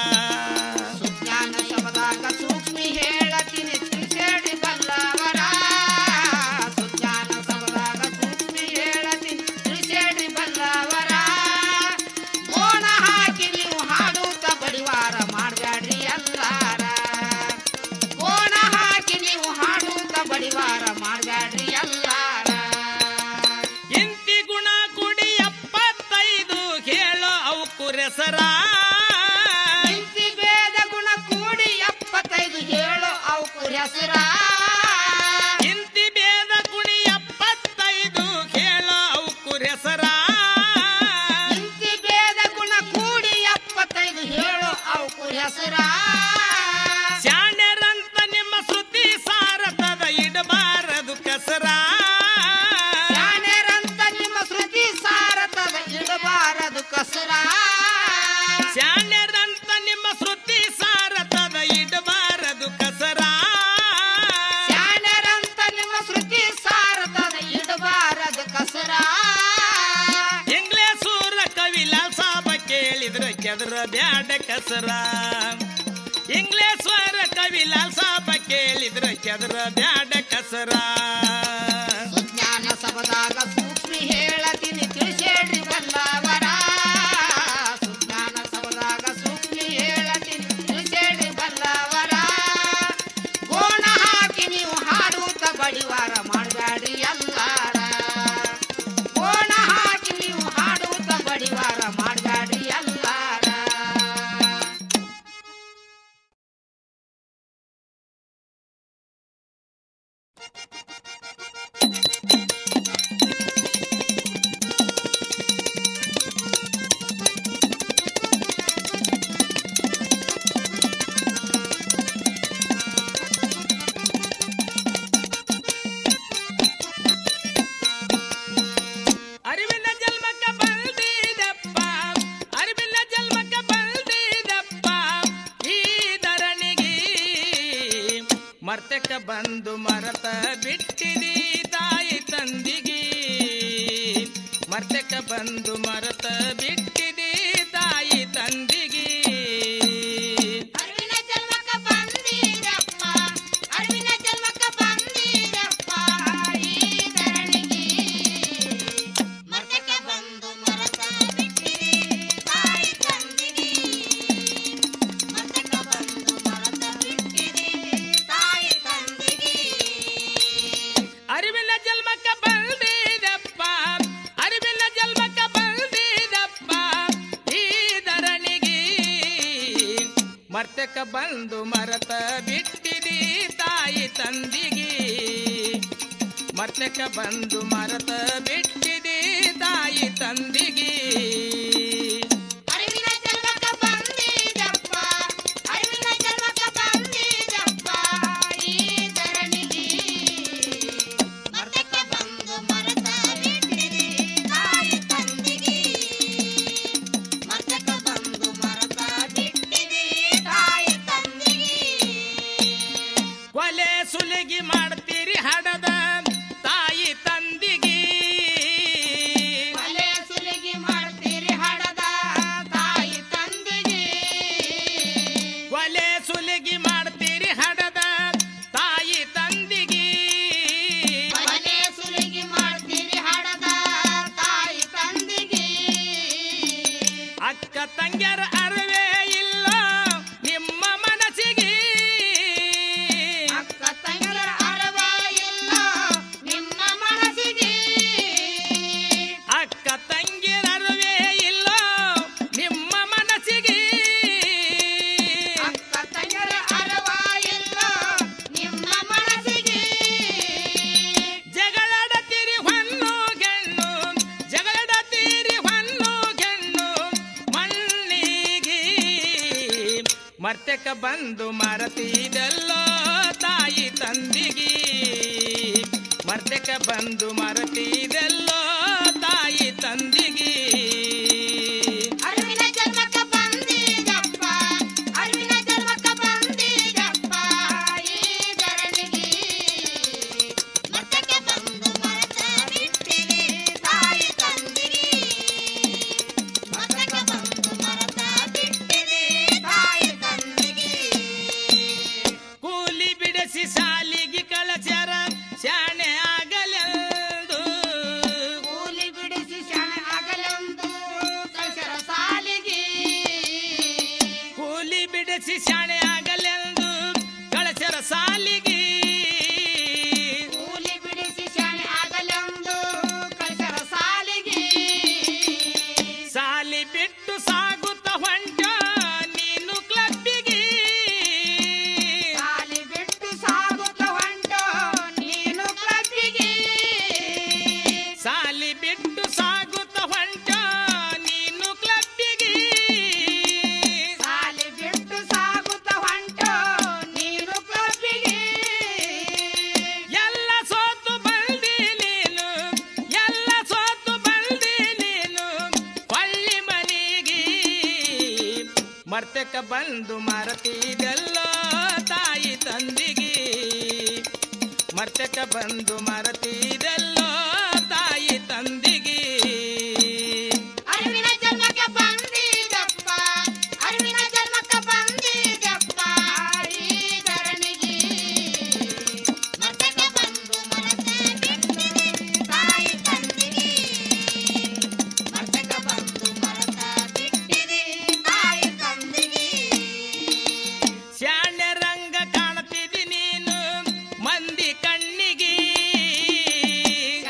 ಸುಜ್ಞಾನ ಶಬದಾಗ ಸೂಕ್ಷ್ಮಿ ಹೇಳತೀನಿ ತಿಳಿಸೇಳಿ ಬಲ್ಲವರ ಸುಜ್ಞಾನ ಶಬದಾಗ ಸೂಕ್ಷ್ಮಿ ಹೇಳತೀನಿ ತಿಳಿಸೇಳಿ ಬಲ್ಲವರ ಗೋಣ ಹಾಕಿ ನೀವು ಹಾಡುತ್ತ ಬಡಿವಾರ ಮಾಡಬೇಡ್ರಿ ಎಲ್ಲಾರ ಗೋಣ ಹಾಕಿ ನೀವು ಹಾಡುತ್ತ ಬಡಿವಾರ ಮಾಡಬೇಡ್ರಿ ಎಲ್ಲಾರ ಇಂತಿ ಗುಣ ಕುಡಿ ಎಪ್ಪತ್ತೈದು ಹೇಳೋ ಔಕುರೆಸರ ಇಂತಿ ಭೇದ ಗುಣ ಕೂಡಿ ಎಪ್ಪತ್ತೈದು ಹೇಳು ಅವ್ಕುರ ಹೆಸರ ಇಂತಿ ಭೇದ ಕುಡಿ ಎಪ್ಪತ್ತೈದು ಹೇಳೋ ಔಕುರೆಸರ ಇಂತಿ ಭೇದ ಗುಣ ಕೂಡಿ ಎಪ್ಪತ್ತೈದು ಹೇಳು ಅವ್ಕುರ ಹೆಸರ ಶಾಣ್ಯರಂತ ನಿಮ್ಮ ಶ್ರುತಿ ಸಾರತದ ಇಡಬಾರದು ಕಸರ ಶಾಣ್ಯರಂತ ನಿಮ್ಮ ಶ್ರುತಿ ಸಾರತದ ಇಡಬಾರದು ಕಸರ ಶಾಣ್ಯರಂತ ನಿಮ್ಮ ಶ್ರುತಿ ಸಾರತದ ಇಡಬಾರದು ಕಸರ ಶಾಣ್ಯರಂತ ನಿಮ್ಮ ಶ್ರುತಿ ಸಾರತದ ಇಡಬಾರದು ಕಸರ ಇಂಗ್ಲೇಸೂರ ಕವಿಲಾಲ್ ಸಾಬ ಕೇಳಿದ್ರ ಕೆದರ ಬ್ಯಾಡ ಕಸರ ಇಂಗ್ಲೇಶ್ವರ ಕವಿಲಾಲ್ ಸಾಬ ಕೇಳಿದ್ರ ಕೆದರ ಬ್ಯಾಡ ಕಸರ ಸುಜ್ಞಾನ ಸಬದಾಗ ಸೂಕ್ಷ್ಮಿ ಹೇಳತೀನಿ ತಿಳಿಸೇಳಿ ಬಲ್ಲವರ ಸುಜ್ಞಾನ ಸಬದಾಗ ಸೂಕ್ಷ್ಮಿ ಹೇಳತೀನಿ ತಿಳಿಸೇಳಿ ಬಲ್ಲವರ ಗೋಣ ಹಾಕಿ ನೀವು ಹಾಡುತ್ತ ಬಡಿವಾರ ಮಾಡಬೇಡ್ರಿ ಎಲ್ಲಾರ ಗೋಣ ಹಾಕಿ ನೀವು ಹಾಡುತ್ತ ಬಡಿವಾರ ಮಾಡಬೇಡ್ರಿ ಎಲ್ಲಾರ ಮರ್ತಕ ಬಂದು ಮರತ ಬಿಟ್ಟಿದಿ ತಾಯಿ ತಂದಿಗಿ ಮರ್ತಕ ಬಂದು ಮರತ ಬಿಟ್ಟಿದಿ ತಾಯಿ ತಂದಿಗಿ ಅರಿವಿನ ಜನ್ಮಕ್ಕ ಬಂದಿರಪ್ಪ ಅರಿವಿನ ಜನ್ಮಕ್ಕ ಬಂದಿರಪ್ಪ ಈ ಧರಣಿಗೆ ಮರ್ತಕ್ಕೆ ಬಂದು ಮರತ ಬಿಟ್ಟಿರಿ ತಾಯಿ ತಂದಿರಿ ಮರ್ತಕ್ಕೆ ಬಂದು ಮರತ ಬಿಟ್ಟಿರಿ ತಾಯಿ ತಂದಿರಿ ಅರಿವಿನ ಜನ್ಮಕ್ಕ ಬಂದಿದಪ್ಪ ಅರಿವಿನ ಜನ್ಮಕ್ಕ ಬಂದಿದಪ್ಪ ಈ ಧರಣಿಗೆ ಮರ್ತಕ ಬಂದು ಮರತ ಬಿಟ್ಟಿದಿ ತಾಯಿ ತಂದಿಗಿ ಮರ್ತಕ ಬಂದು ಮರತ ಬಿಟ್ಟಿದಿ ತಾಯಿ ತಂದಿಗಿ ಅರಿವಿನ ಜನ್ಮಕ್ಕ ಬಂದಿರಪ್ಪ ಅರಿವಿನ ಜನ್ಮಕ್ಕ ಬಂದಿರಪ್ಪ ಈ ಧರಣಿಗೆ ಮರ್ತಕ್ಕೆ ಬಂದು ಮರತ ಬಿಟ್ಟಿರಿ ತಾಯಿ ತಂದಿಗೆ ಮರ್ತಕ್ಕೆ ಬಂದು ಮರತ ಬಿಟ್ಟಿರಿ ತಾಯಿ ತಂದಿಗೆ ಕೊಲೆ ಸುಲಿಗಿ ಮಾಡ್ತೀರಿ ಹಡದ ತಾಯಿ ತಂದಿಗಿ ಒಲೆ ಸುಲಿಗೆ ಮಾಡ್ತೀರಿ ಹಡದ ತಾಯಿ ತಂದಿಗೆ ಕೊಲೆ ಸುಲಿಗಿ ಮಾಡ್ತೀರಿ ಹಡದ ತಾಯಿ ತಂದಿಗಿ ಒಲೆ ಸುಲಿಗೆ ಮಾಡ್ತೀರಿ ಹಡದ ತಾಯಿ ತಂದಿಗೆ ಅಕ್ಕ ತಂಗ್ಯರ ಅರಿವೇ ಇಲ್ಲ ನಿಮ್ಮ ಮನಸ್ಸಿಗೆ ಅಕ್ಕ ತಂಗಿಯರ ಅರವ ಇಲ್ಲ ನಿಮ್ಮ ಮನಸ್ಸಿಗೆ ಅಕ್ಕ ತಂಗಿಯರ ಅರಿವೇ ಇಲ್ಲ ನಿಮ್ಮ ಮನಸ್ಸಿಗೆ ಅಕ್ಕ ತಂಗಿಯರ ಅರವ ಇಲ್ಲ ನಿಮ್ಮ ಮನಸ್ಸಿಗೆ ಜಗಳಡತೀರಿ ಹೊನ್ನು ಗೆಣ್ಣು ಜಗಳಡತೀರಿ ಹೊನ್ನು ಗೆಣ್ಣು ಮಣ್ಣಿಗೆ ಮರ್ತಕ ಬಂದು ಮರತಿದೆಲ್ಲೋ ತಾಯಿ ತಂದಿಗಿ ಮರ್ತಕ ಬಂದು ಮರತಿದೆಲ್ಲೋ ತಾಯಿ ತಂದಿಗಿ ಅರಿವಿನ ಜನ್ಮಕ್ಕ ಬಂದಿರಪ್ಪ ಅರಿವಿನ ಜನ್ಮಕ್ಕ ಬಂದಿರಪ್ಪ ಈ ಧರಣಿಗೆ ಮರ್ತಕ್ಕೆ ಬಂದು ಮರತ ಬಿಟ್ಟಿರಿ ತಾಯಿ ತಂದಿರಿ ಮರ್ತಕ್ಕೆ ಬಂದು ಮರತ ಬಿಟ್ಟಿರಿ ತಾಯಿ ತಂದಿರಿ ಕೂಲಿ ಬಿಡಿಸಿ ಸಾಲಿಗೆ ಕಳಚರ ಶಾಣೆ ಆಗಲೆಂದು ಕೂಲಿ ಬಿಡಿಸಿ ಶಣ ಆಗಲೆಂದು ಕಳಸರ ಸಾಲಿಗೆ ಕೂಲಿ ಬಿಡಿಸಿ ಶಾಣೆ ಆಗಲೆಂದು ಕಳಚರ ಸಾಲಿಗೆ ಕೂಲಿ ಬಿಡಿಸಿ ಶಣ ಆಗಲೆಂದು ಕಳಸರ ಸಾಲಿಗೆ ಸಾಲಿ ಬಿಟ್ಟು ಸಾಗುತ್ತ ಹೊಂಟ ನೀನು ಕ್ಲಬ್ಬಿಗೆ ಸಾಲಿ ಬಿಟ್ಟು ಸಾಗುತ್ತ ಹೊಂಟು ನೀನು ಕ್ಲಬ್ಬಿಗೆ ಸಾಲಿ ಬಿಟ್ಟು ಸಾಗುತ್ತ ಹೊಂಟ ನೀನು ಕ್ಲಬ್ಬಿಗೆ ಸಾಲಿ ಬಿಟ್ಟು ಸಾಗುತ್ತ ಹೊಂಟು ನೀನು ಕ್ಲಬ್ಬಿಗೆ ಎಲ್ಲ ಸೋತು ಬಂದಿ ನೀನು ಎಲ್ಲ ಸೋತು ಬಂದಿ ನೀನು ಪಳ್ಳಿ ಮನಿಗೆ ಮರ್ತಕ ಬಂದು ಮರತಿದೆಲ್ಲೋ ತಾಯಿ ತಂದಿಗಿ ಮರ್ತಕ ಬಂದು ಮರತಿದೆಲ್ಲೋ ತಾಯಿ ತಂದಿಗಿ ಅರಿವಿನ ಜನ್ಮಕ್ಕೆ ಬಂದಿದಪ್ಪ ಅರಿವಿನ ಜನ್ಮಕ್ಕೆ ಬಂದಿದಪ್ಪ ಈ ಧರಣಿಗೆ ಮರ್ತಕ್ಕೆ ಬಂದು ಮರತೆ ಬಿಟ್ಟಿರಿ ತಾಯಿ ತಂದಿರಿ ಮರ್ತಕ್ಕೆ ಬಂದು ಮರತ ಬಿಟ್ಟಿರಿ ತಾಯಿ ತಂದಿರಿ ಶಾಣ್ಯ ರಂಗ ಕಾಣ್ತಿದಿ ನೀನು ಮಂದಿ ಕಣ್ಣಿಗೆ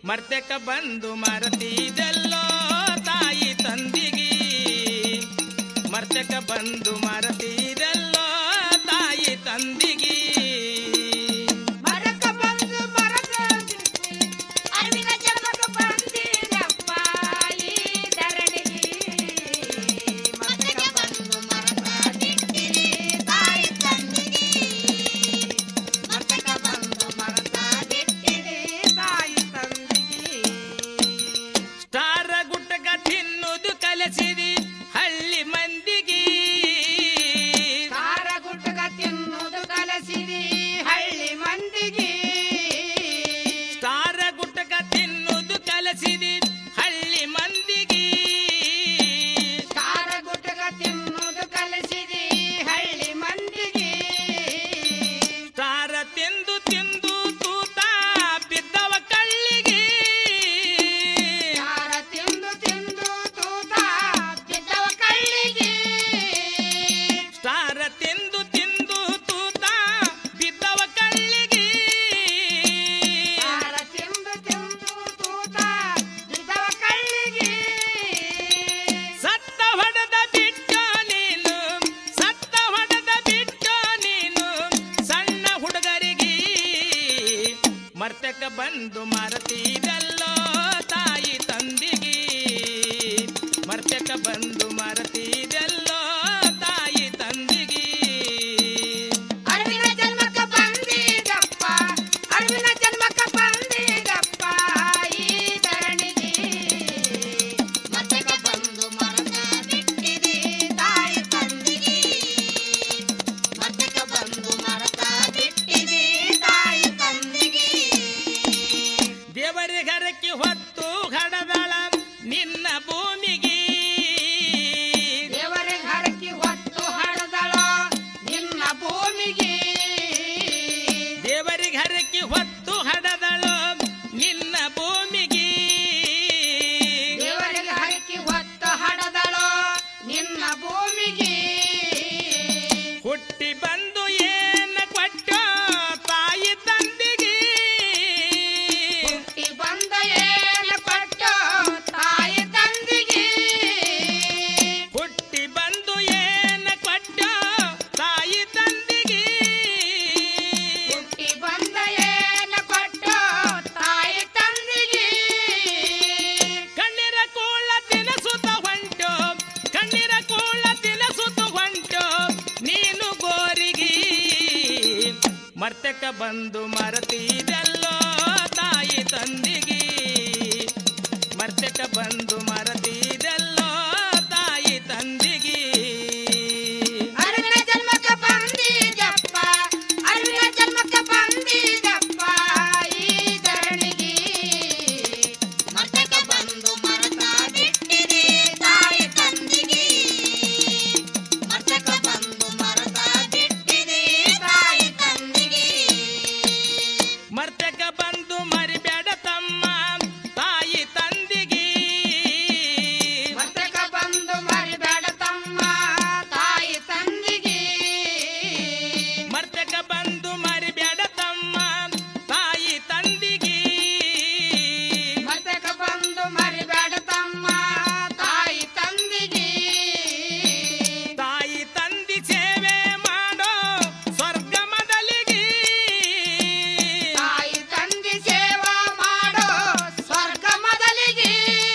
ಮರ್ತಕ ಬಂದು ಮರತಿದೆಲ್ಲೋ ತಾಯಿ ತಂದಿಗಿ ಮರ್ತಕ ಬಂದು ಮರತಿದೆಲ್ಲೋ ತಾಯಿ ತಂದಿಗಿ ಮರಕ ಬಂದು ಮರಕ ಬಿಟ್ಟಿ, ಅರಿವಿನ ಜನ್ಮಕ ಬಂದಿರಪ್ಪ ಈ ಧರಣಿಗೆ. ಮರಕ ಬಂದು ಮರಕ ಬಿಟ್ಟಿರಿ ತಾಯಿ ತಂದಿಗೆ. ಮರಕ ಬಂದು ಮರಕ ಬಿಟ್ಟಿರಿ ತಾಯಿ ತಂದಿಗೆ. ಸ್ಟಾರ ಗುಟ್ಟಕ ತಿನ್ನುವುದು ಕಲಸಿದಿ ಹಳ್ಳಿ ಮಂದಿಗಿ ಖಾರ ಗುಟ್ಟಗ ತಿನ್ನುವುದು ಕಲಸಿರಿ ಹಳ್ಳಿ ಮಂದಿಗೆ ಸ್ಟಾರ ಗುಟ್ಟಕ ತಿನ್ನುವುದು ಕಲಸಿದಿ ಹಳ್ಳಿ ಮಂದಿಗಿ ಖಾರ ಗುಟ್ಟಗ ತಿನ್ನುವುದು ಕಲಸಿರಿ ಹಳ್ಳಿ ಮಂದಿಗೆ ಸ್ಟಾರ ತಿಂದು ತಿಂದು ತೂತ ಬಿದ್ದವ ಕಳ್ಳಿಗೆ ಖಾರ ತಿಂದು ತಿಂದು ತೂತ ಬಿದ್ದವ ಕಳ್ಳಿಗೆ ಸ್ಟಾರ ತಿಂದು ತಿಂದು ತೂತ ಬಿದ್ದವ ಕಳ್ಳಿಗೆ ಖಾರ ತಿಂದು ತಿಂದು ತೂತ ಬಿದ್ದವ ಕಳ್ಳಿಗೆ ಸತ್ತ ಹೊಡೆದ ಬಿಟ್ಟು ನೀನು ಸತ್ತ ಹೊಡೆದ ಬಿಟ್ಟು ನೀನು ಸಣ್ಣ ಹುಡುಗರಿಗೆ ಮರ್ತಕ ಬಂದು ಮರತಿದಲ್ಲೋ ತಾಯಿ ತಂದಿಗಿ ಮರ್ತಕ ಬಂದು ಮರತಿದಲ್ಲೋ ತಾಯಿ ತಂದಿಗಿ ಅರಿವಿನ ಜನ್ಮಕ್ಕ ಬಂದಿದಪ್ಪ ಅರಿವಿನ ಜನ್ಮಕ್ಕ ಬಂದಿದಪ್ಪ ಈ ಧರಣಿಗೆ ಮತ್ತಕ ಬಂದು ಮರಕ ಬಿಟ್ಟಿದೆ ತಾಯಿ ತಂದಿಗೆ ಮತ್ತಕ ಬಂದು ಮರಕ ಬಿಟ್ಟಿದೆ ತಾಯಿ ತಂದಿಗೆ ದೇವರ ಘರಕ್ಕೆ ಹೊತ್ತು ಹಡದಳ ನಿನ್ನ ಭೂಮಿಗೆ ದೇವರ ಹರಕಿ ಹೊತ್ತು ಹಡದಳೋ ನಿನ್ನ ಭೂಮಿಗೆ ದೇವರ ಘರಕ್ಕೆ ಹೊತ್ತು ಹಡದಳು ನಿನ್ನ ಭೂಮಿಗೆ ದೇವರಿಗೆ ಹರಕಿ ಹೊತ್ತು ಹಡದಳೋ ನಿನ್ನ ಭೂಮಿಗೆ ಹುಟ್ಟಿ ಬಂದು ಏನ ಕೊಟ್ಟು ತಾಯಿ ತಂದಿಗೆ ಹುಟ್ಟಿ ಬಂದ ಏನ ಕೊಟ್ಟು ತಾಯಿ ತಂದಿಗೆ ಹುಟ್ಟಿ ಬಂದು ಏನ ಕೊಟ್ಟು ತಾಯಿ ತಂದಿಗೆ ಹುಟ್ಟಿ ಬಂದ ಏನ ಕೊಟ್ಟು ತಾಯಿ ತಂದಿಗೆ ಕಣ್ಣೀರ ಕೂಳ ತಿನಸುತ್ತ ಹೊಂಟು ಕಣ್ಣೀರ ಕೂಳ ತಿನಸುತ್ತ ಹೊಂಟು ನೀನು ಗೋರಿಗೆ ಮರ್ತಕ ಬಂದು ಮರತಿದೆಲ್ಲೋ ತಾಯಿ ತಂದಿಗಿ ಮರ್ತಕ ಬಂದು ಮರತಿದೆಲ್ಲೋ ತಾಯಿ ತಂದಿಗಿ ಅರಿವಿನ ಜನ್ಮಕ್ಕ ಬಂದಿದಪ್ಪ ಅರಿವಿನ ಜನ್ಮಕ್ಕ ಬಂದಿದಪ್ಪ ಈ ಧರಣಿಗೆ ಮತ್ತಕ ಬಂದು ಮರಕ ಬಿಟ್ಟಿದೆ ತಾಯಿ ತಂದಿಗೆ ಮತ್ತಕ ಬಂದು ಮರಕ ಬಿಟ್ಟಿದೆ ತಾಯಿ ತಂದಿಗೆ ಮರ್ತಕ ಬಂದು ಮರಿಬೇಡ ತಮ್ಮ ತಾಯಿ ತಂದಿಗಿ ಮತ್ತಕ ಬಂದು ಮರಿಬೇಡ ತಮ್ಮ ತಾಯಿ ತಂದಿಗೆ ಮರ್ತಕ ಬಂದು ಮರಿಬೇಡ ತಮ್ಮ ತಾಯಿ ತಂದಿಗಿ ಮತ್ತಕ ಬಂದು ಮರಿಬೇಡ ತಮ್ಮ ತಾಯಿ ತಂದಿಗೆ ತಾಯಿ ತಂದಿ ಸೇವೆ ಮಾಡೋ ಸ್ವರ್ಗ ಮೊದಲಿಗೆ ತಾಯಿ ತಂದೆ ಸೇವಾ ಮಾಡೋ ಸ್ವರ್ಗ ಮೊದಲಿಗೆ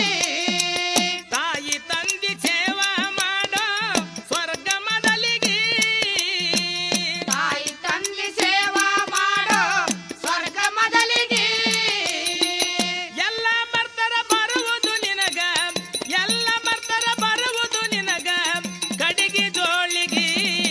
ತಾಯಿ ತಂದಿ ಸೇವಾ ಮಾಡೋ ಸ್ವರ್ಗ ಮೊದಲಿಗೆ ತಾಯಿ ತಂದೆ ಸೇವಾ ಮಾಡೋ ಸ್ವರ್ಗ ಮೊದಲಿಗೆ ಎಲ್ಲ ಬರ್ತರ ಬರುವುದು ನಿನಗ ಎಲ್ಲ ಬರ್ತರ ಬರುವುದು ನಿನಗ ಕಡಿಗೆ ಜೋಳಿಗೆ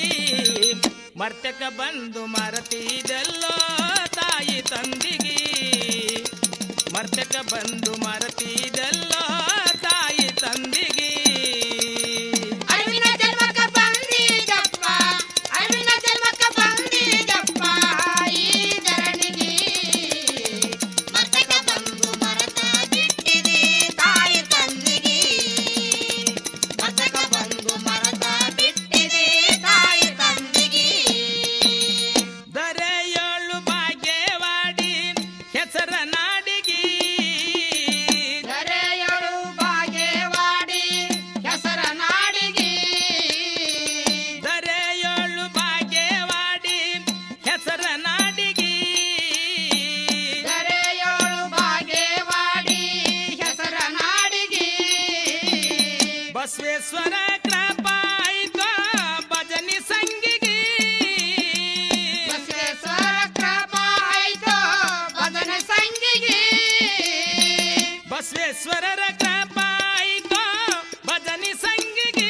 ಮರ್ತಕ ಬಂದು ಮರತಿದೆಲ್ಲೋ ತಾಯಿ ತಂದಿಗಿ ಮರ್ತಕ ಬಂದು ಮರತಿದೆಲ್ಲೋ ತಾಯಿ ತಂದಿಗಿ ಅರಿವಿನ ಜನ್ಮಕ್ಕ ಬಂದಿದಪ್ಪ ಅರಿವಿನ ಜನ್ಮಕ್ಕ ಬಂದಿದಪ್ಪ ಈ ಧರಣಿಗೆ ಮತ್ತಕ ಬಂದು ಮರಕ ಬಿಟ್ಟಿದೆ ತಾಯಿ ತಂದಿಗೆ ಮತ್ತಕ ಬಂದು ಮರಕ ಬಿಟ್ಟಿದೆ ತಾಯಿ ತಂದಿಗೆ ದರೆಯೋಳು ಭಾಗ್ಯವಾಡಿ ಹೆಸರ ನಾಡಿಗಿ ಬಸವೇಶ್ವರರ ಕೃಪಾಯಿತೋ ಭಜನಿ ಸಂಗಿಗೆ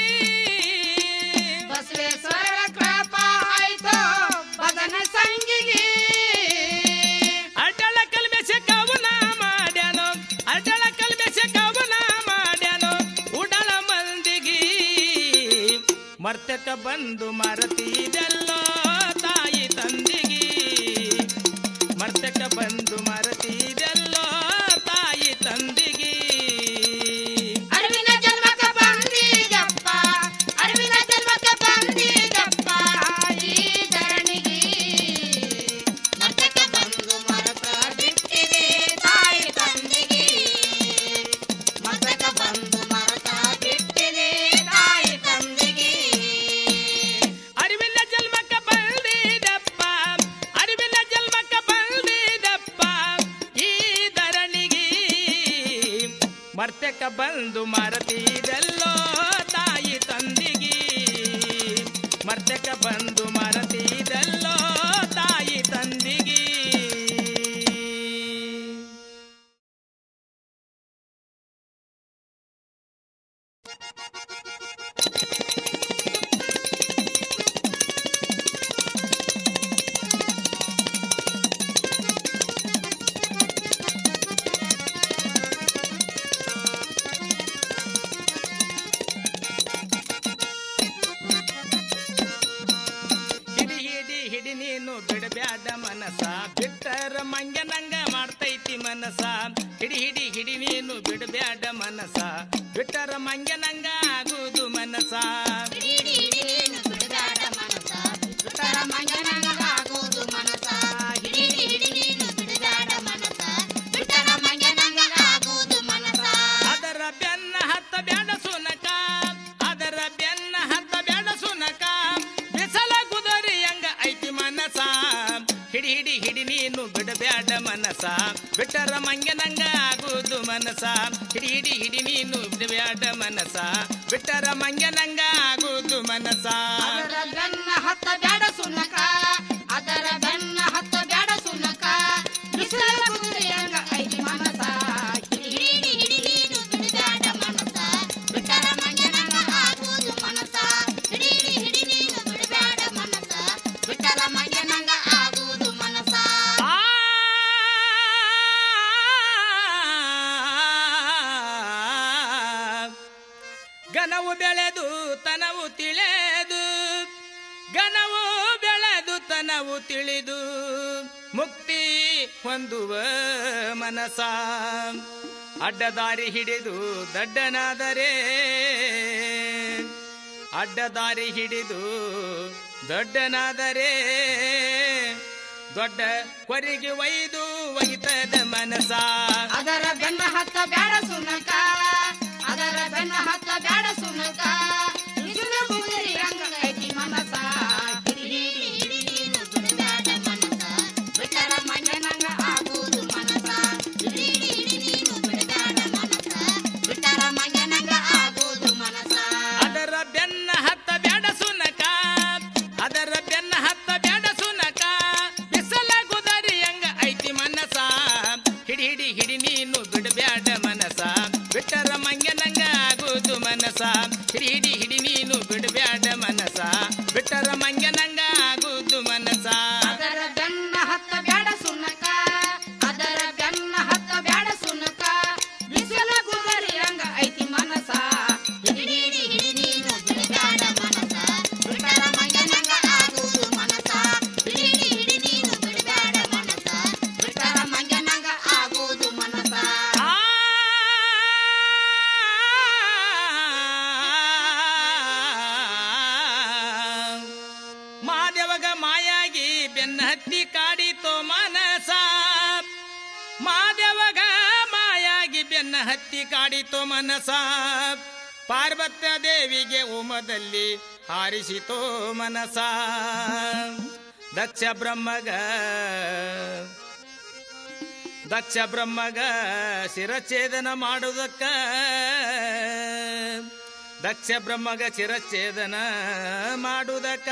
ಬಸವೇಶ್ವರರ ಕೃಪಾ ಆಯ್ತು ಭಜನ ಸಂಗಿಗೆ ಅಡ್ಡಳ ಕಲ್ಮೆಸೆ ಕವನ ಮಾಡ್ಯಾನೋ ಅಡ್ಡಳ ಕಲ್ಮೆಸೆ ಕವನ ಮಾಡ್ಯಾನೋ ಉಡಳ ಮಂದಿಗೆ ಮರ್ತಕ ಬಂದು ಮರತಿದೆಲ್ಲೋ ತಾಯಿ ತಂದಿಗೆ ಮರ್ತಕ ಬಂದು ಮರತಿದೆಲ್ಲೋ ತಾಯಿ ತಂದಿಗೆ ಅರಿವಿನ ಜನ್ಮಕ್ಕೆ ಬಂದಿದಪ್ಪ ಅರಿವಿನ ಜನ್ಮಕ್ಕೆ ಬಂದಿದಪ್ಪ ಈ ಧರಣಿಗೆ ಮತಕ್ಕೆ ಬಂದು ಮರತ ಬಿಟ್ಟಿದೆ ತಾಯಿ ತಂದೆಗೆ ಮತಕ್ಕೆ ಬಂದು ಮರತ ಬಿಟ್ಟಿದೆ ತಾಯಿ ತಂದೆಗೆ ಅರಿವಿಲ್ಲ ಜನ್ಮಕ್ಕ ಬಂದಿದಪ್ಪ ಅರಿವಿಲ್ಲ ಜನ್ಮಕ್ಕ ಬಂದಿದಪ್ಪ ಈ ಧರಣಿಗೆ ಮರ್ತಕ ಬಂದು ಮರತಿದೆಲ್ಲೋ ತಾಯಿ ತಂದಿಗೆ ಮರ್ತಕ ಬಂದು ಮರತಿದೆಲ್ಲೋ ತಾಯಿ ತಂದಿಗೆ ಹಿಡಿ ಹಿಡಿ ಹಿಡಿ ನೀನು ಬಿಡಬ್ಯಾಡ ಮನಸ ಬಿಟ್ಟರ ಮಂಗೆ ನಂಗ ಮಾಡ್ತೈತಿ ಮನಸ ಹಿಡಿ ಹಿಡಿ ಹಿಡಿ ನೀನು ಬಿಡಬ್ಯಾಡ ಮನಸ ಬಿಟ್ಟರ ಮಂಗೆ ನಂಗ ಆಗುದು ಮನಸ ಹಿಡಿ ಹಿಡಿ ನೀನು ಬಿಡಬೇಡ ಮನಸ ಬಿಟ್ಟರ ಮಂಗನಂಗಾಗೋದು ಮನಸ ಹಿಡಿ ಹಿಡಿ ನೀನು ಬಿಡಬೇಡ ಮನಸ ಬಿಟ್ಟರ ಮಂಗನಂಗಾಗೋದು ಮನಸ ಅದರ ಬೆನ್ನ ಹತ್ತ ಬ್ಯಾಡ ಸುನಕ ಅದರ ಬೆನ್ನ ಹತ್ತ ಬ್ಯಾಡ ಸುನಕ ಬಿಸಲ ಗುದರಿ ಹಂಗ ಐತಿ ಮನಸ ಹಿಡಿ ಹಿಡಿ ಹಿಡಿ ನೀನು ಬಿಡಬ್ಯಾಡ ಮನಸ ಬಿಟ್ಟರ ಮಂಗೆ ನಂಗ ಆಗುದು ಮನಸ ಹಿಡಿ ಹಿಡಿ ಹಿಡಿ ನೀನು ಬಿಡಬ್ಯಾಡ ಮನಸ ಬಿಟ್ಟರ ಮಂಗೆ ನಂಗ ಆಗುದು ಮನಸ ಅದರ ಬೆನ್ನ ಹತ್ತ ಬ್ಯಾಡ ಸುನಕ ಅದರ ಬೆನ್ನ ಹತ್ತ ಬ್ಯಾಡ ಸುನಕ ಬಿಸಿಲ ಕುದುರೆಯಂಗ ಐತಿ ಮನಸ ಹಿಡಿ ಹಿಡಿ ಹಿಡಿ ನೀನು ಬಿಡಬೇಡ ಮನಸ ಬಿಟ್ಟರ ಮಂಗನಂಗಾಗೋದು ಮನಸ ಹಿಡಿ ಹಿಡಿ ಹಿಡಿ ನೀನು ಬಿಡಬೇಡ ಮನಸ ಬಿಟ್ಟರ ಮಂಗನಂಗ ಆಗುವುದು ಮನಸ ಆ ಗನವು ಬೆಳೆದು ತನವು ತಿಳಿದು ಗನವು ಬೆಳೆದು ತನವು ತಿಳಿದು ಮುಕ್ತಿ ಹೊಂದುವ ಮನಸ ಅಡ್ಡದಾರಿ ಹಿಡಿದು ದಡ್ಡನಾದರೆ ಅಡ್ಡದಾರಿ ಹಿಡಿದು ದೊಡ್ಡನಾದರೆ ದೊಡ್ಡ ಕೊರಿಗೆ ಒಯ್ದು ಒಗಿತದ ಮನಸ ಅದರ ಬೆನ್ನ ಹತ್ತ ಬ್ಯಾಡ ಸುನಕ ಅದರ ಬೆನ್ನ ಹತ್ತ ಬ್ಯಾಡ ಸುನಕ ಬಿಸಿಲ ಕುದುರೆ ಹಂಗ ಐತಿ ಮನಸ ಹಿಡಿ ಹಿಡಿ ಹಿಡಿ ನೀನು ಬಿಡಬ್ಯಾಡ ಮನಸ ಬಿಟ್ಟರ ಮಂಗನಂಗ ಆಗುವುದು ಮನಸ ಹಿಡಿ ಹಿಡಿ ಹಿಡಿ ನೀನು ಬಿಡಬ್ಯಾಡ ಮನಸ ಬಿಟ್ಟರ ಮಂಗನಂಗ ಆಗುವುದು ಮನಸ ಅದರ ಬೆನ್ನ ಹತ್ತ ಬ್ಯಾಡ ಸುನಕ ಅದರ ಬೆನ್ನ ಹತ್ತ ಬ್ಯಾಡ ಸುನಕ ಬಿಸಲ ಗುದರಿ ಹಂಗ ಐತಿ ಮನಸ ಹಿಡಿ ಹಿಡಿ ಹಿಡಿ ನೀನು ಬಿಡಬ್ಯಾಡ ಮನಸ ಬಿಟ್ಟರ ಮಂಗೆ ನಂಗ ಆಗುದು ಮನಸ ಹಿಡಿ ಹಿಡಿ ಹಿಡಿ ನೀನು ಬಿಡಬ್ಯಾಡ ಮನಸ ಬಿಟ್ಟರ ಮಂಗೆ ನಂಗ ಆಗುದು ಮನಸ ಅದರ ಬೆನ್ನ ಹತ್ತ ಬ್ಯಾಡ ಸುನಕ ಅದರ ಬೆನ್ನ ಹತ್ತ ಬ್ಯಾಡ ಸುನಕ ಬಿಸಿಲ ಕುದುರೆ ಹಂಗ ಐತಿ ಮನಸ ಹಿಡಿ ಹಿಡಿ ಹಿಡಿ ನೀನು ಬಿಡಬ್ಯಾಡ ಮನಸ ಬಿಟ್ಟರ ಮಂಗನಂಗ ಆಗುವುದು ಮನಸ ಹಿಡಿ ಹಿಡಿ ಹಿಡಿ ನೀನು ಬಿಡಬ್ಯಾಡ ಮನಸ ಬಿಟ್ಟರ ಮಂಗನಂಗ ಆಗುವುದು ಮನಸ ಆ ಮಾದೇವಗ ಮಾಯಾಗಿ ಬೆನ್ನ ಹತ್ತಿ ಕಾಡಿತೋ ಮನಸ ಮಾದೇವಗ ಮಾಯಾಗಿ ಬೆನ್ನ ಹತ್ತಿ ಕಾಡಿತೋ ಮನಸ ಪಾರ್ವತ್ಯ ದೇವಿಗೆ ಉಮದಲ್ಲಿ ಹಾರಿಸಿತೋ ಮನಸ ದಕ್ಷ ಬ್ರಹ್ಮಗ ದಕ್ಷ ಬ್ರಹ್ಮಗ ಶಿರಚ್ಛೇದನ ಮಾಡುವುದಕ್ಕ ದಕ್ಷ ಬ್ರಹ್ಮಗ ಶಿರಚ್ಛೇದನ ಮಾಡುವುದಕ್ಕ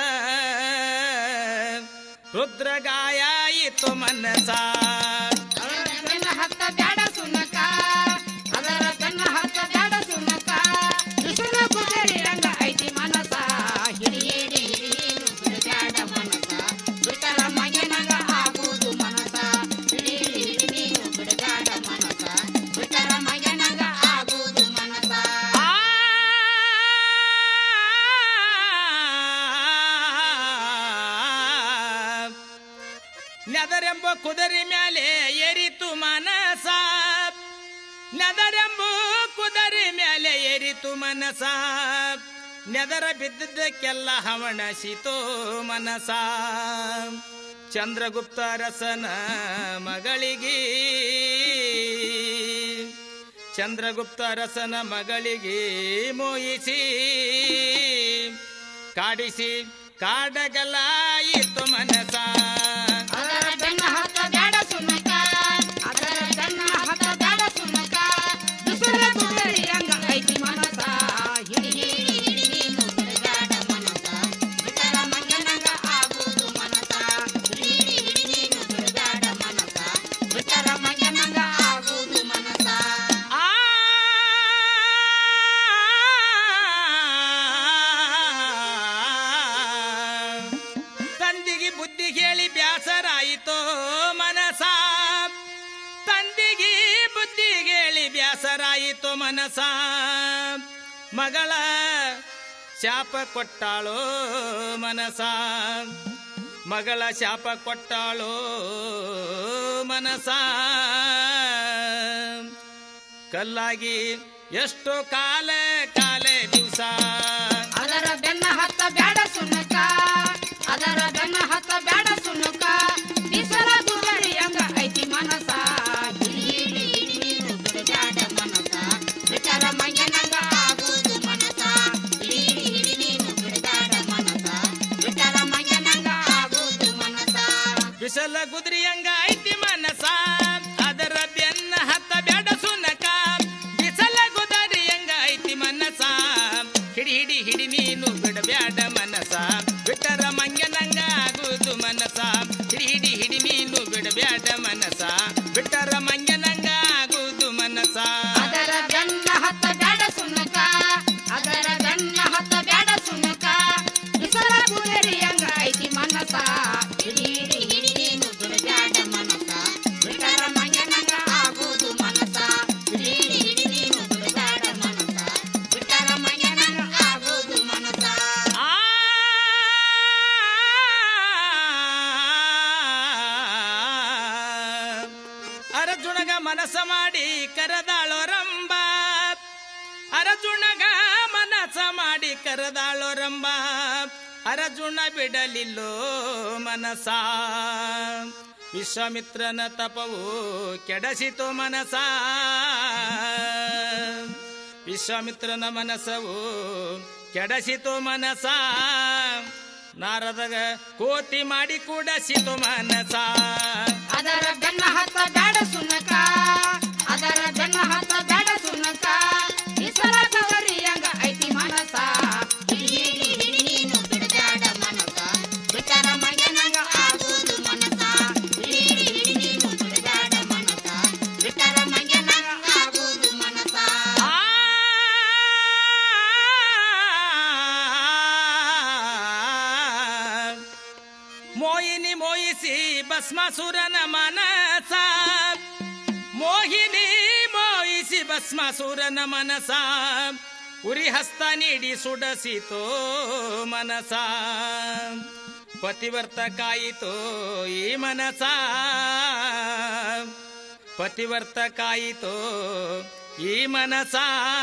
ರುದ್ರಗಾಯ ಇತ್ತು ಮನಸ ಅದರ ಬೆನ್ನ ಹತ್ತ ಬ್ಯಾಡ ಸುನಕ ಅದರ ನೆದರೆಂಬು ಕುದರಿ ಮೇಲೆ ಏರಿತು ಮನಸ ನೆದರ ಬಿದ್ದದ್ದಕ್ಕೆಲ್ಲ ಹವಣಸಿತೋ ಮನಸ ಚಂದ್ರಗುಪ್ತ ರಸನ ಮಗಳಿಗೆ ಚಂದ್ರಗುಪ್ತ ರಸನ ಮಗಳಿಗೆ ಮೋಯಿಸಿ ಕಾಡಿಸಿ ಕಾಡಗಲಾಯಿತು ಮನಸ ಅದರ ಬೆನ್ನ ಹತ್ತ ಬ್ಯಾಡ ಸುನಕ ಅದರ ಬೆನ್ನ ಹತ್ತ ಬ್ಯಾಡ ಸುನಕ ಬಿಸಿಲ ಕುದುರೆ ಹಂಗ ಐತಿ ಮನಸ ಹಿಡಿ ಹಿಡಿ ಹಿಡಿ ನೀನು ಬಿಡಬ್ಯಾಡ ಮನಸ ಬಿಟ್ಟರ ಮಂಗನಂಗ ಆಗುವುದು ಮನಸ ಹಿಡಿ ಹಿಡಿ ಹಿಡಿ ನೀನು ಬಿಡಬ್ಯಾಡ ಮನಸ ಬಿಟ್ಟರ ಮಂಗನಂಗ ಆಗುವುದು ಮನಸ ಆ ತಂದಿಗೆ ಬುದ್ಧಿ ಹೇಳಿ ಬ್ಯಾಸರಾಯಿತೋ ಮನಸ ತಂದಿಗೆ ಬುದ್ಧಿ ಹೇಳಿ ಬ್ಯಾಸರಾಯಿತೋ ಮನಸ ಮಗಳ ಶಾಪ ಕೊಟ್ಟಾಳೋ ಮನಸ ಮಗಳ ಶಾಪ ಕೊಟ್ಟಾಳೋ ಮನಸ ಕಲ್ಲಾಗಿ ಎಷ್ಟೋ ಕಾಲ ಕಾಲ ದಿವಸ ಅದರ ಬೆನ್ನ ಹತ್ತ ಬ್ಯಾಡ ಸುನಕ ಅದರ ಬೆನ್ನ ಹತ್ತ ಬ್ಯಾಡ ಸುನಕ ಬಿಸಲ ಕುದುರೆ ಹಂಗ ಐತಿ ಮನಸ ಹಿಡಿ ಹಿಡಿ ಹಿಡಿ ನೀನು ಬಿಡಬ್ಯಾಡ ಮನಸ ಬಿಟ್ಟರ ಮಂಗನಂಗ ಆಗುವುದು ಮನಸ ಹಿಡಿ ಹಿಡಿ ಹಿಡಿ ನೀನು ಬಿಡಬ್ಯಾಡ ಮನಸ ಬಿಟ್ಟರ ಮಂಗನಂಗ ಆಗುವುದು ಮನಸ ಬಿಸಲ ಗುದ್ರಿಯಂಗ ಐತಿ ಮನಸ ಅದರ ಬೆನ್ನ ಹತ್ತ ಬ್ಯಾಡ ಸುನಕ ಬಿಸಲ ಗುದರಿಯಂಗ ಐತಿ ಮನಸ ಹಿಡಿ ಹಿಡಿ ಹಿಡಿ ನೀನು ಬಿಡಬ್ಯಾಡ ಮನಸ ಬಿಟ್ಟರ ಮಂಗನಂಗ ಆಗುವುದು ಮನಸ ಹಿಡಿ ಹಿಡಿ ಹಿಡಿ ನೀನು ಬಿಡಬ್ಯಾಡ ಮನಸ ಬಿಟ್ಟರ ಮಂಗನಂಗ ಆಗುವುದು ಮನಸ ಅದರ ಬೆನ್ನ ಹತ್ತ ಬ್ಯಾಡ ಸುನಕ ಅದರ ಬೆನ್ನ ಹತ್ತ ಬ್ಯಾಡ ಸುನಕ ಬಿಸಲ ಕುದುರೆ ಹಂಗ ಐತಿ ಮನಸ ಹಿಡಿ ಹಿಡಿ ಹಿಡಿ ನೀನು ಬಿಡಬ್ಯಾಡ ಮನಸ ಬಿಟ್ಟರ ಮಂಗನಂಗ ಆಗುವುದು ಮನಸ ಹಿಡಿ ಹಿಡಿ ಹಿಡಿ ನೀನು ಬಿಡಬ್ಯಾಡ ಮನಸ ಬಿಟ್ಟರ ಮಂಗನಂಗ ಆಗುವುದು ಮನಸ ಆ ಅರಜುಣಗ ಮನಸ ಮಾಡಿ ಕರೆದಾಳೋ ರಂಬ ಅರಜುಣಗ ಮನಸ ಮಾಡಿ ಕರೆದಾಳೋ ರಂಬ ಅರಜುಣ ಬಿಡಲಿಲ್ಲೋ ಮನಸ ವಿಶ್ವಾಮಿತ್ರನ ತಪವು ಕೆಡಸಿತು ಮನಸ ವಿಶ್ವಾಮಿತ್ರನ ಮನಸ್ಸವು ಕೆಡಸಿತು ಮನಸ ನಾರದಗ ಕೋತಿ ಮಾಡಿ ಕೂಡಸಿತು ಮನಸ ಅದರ ಬೆನ್ನ ಹತ್ತ ಬ್ಯಾಡ ಸುನಕ ಅದರ ಬೆನ್ನ ಹತ್ತ ಬ್ಯಾಡ ಸುನಕ ಬಿಸಲ ಕವರಿಯಂಗ ಐತಿ ಮನಸ ಹಿಡಿ ಹಿಡಿ ಹಿಡಿ ನೀನು ಬಿಡಬ್ಯಾಡ ಮನಸ ಬಿಟ್ಟರ ಮಂಗನಂಗ ಆಗುವುದು ಮನಸ ಹಿಡಿ ಹಿಡಿ ಹಿಡಿ ನೀನು ಬಿಡಬ್ಯಾಡ ಮನಸ ಬಿಟ್ಟರ ಮಂಗನಂಗ ಆಗುವುದು ಮನಸ ಆ ಮೋಹಿನಿ ಮೋಹಿಸಿ ಭಸ್ಮಾಸುರನ ಮನಸ ಮೋಹಿನಿ ಮೋಹಿಸಿ ಭಸ್ಮಾಸುರನ ಮನಸ ಉರಿ ಹಸ್ತ ನೀಡಿ ಸುಡಸಿತೋ ಮನಸ ಪತಿವರ್ತ ಕಾಯಿತೋ ಈ ಮನಸ ಪತಿವರ್ತ ಕಾಯಿತೋ ಈ ಮನಸ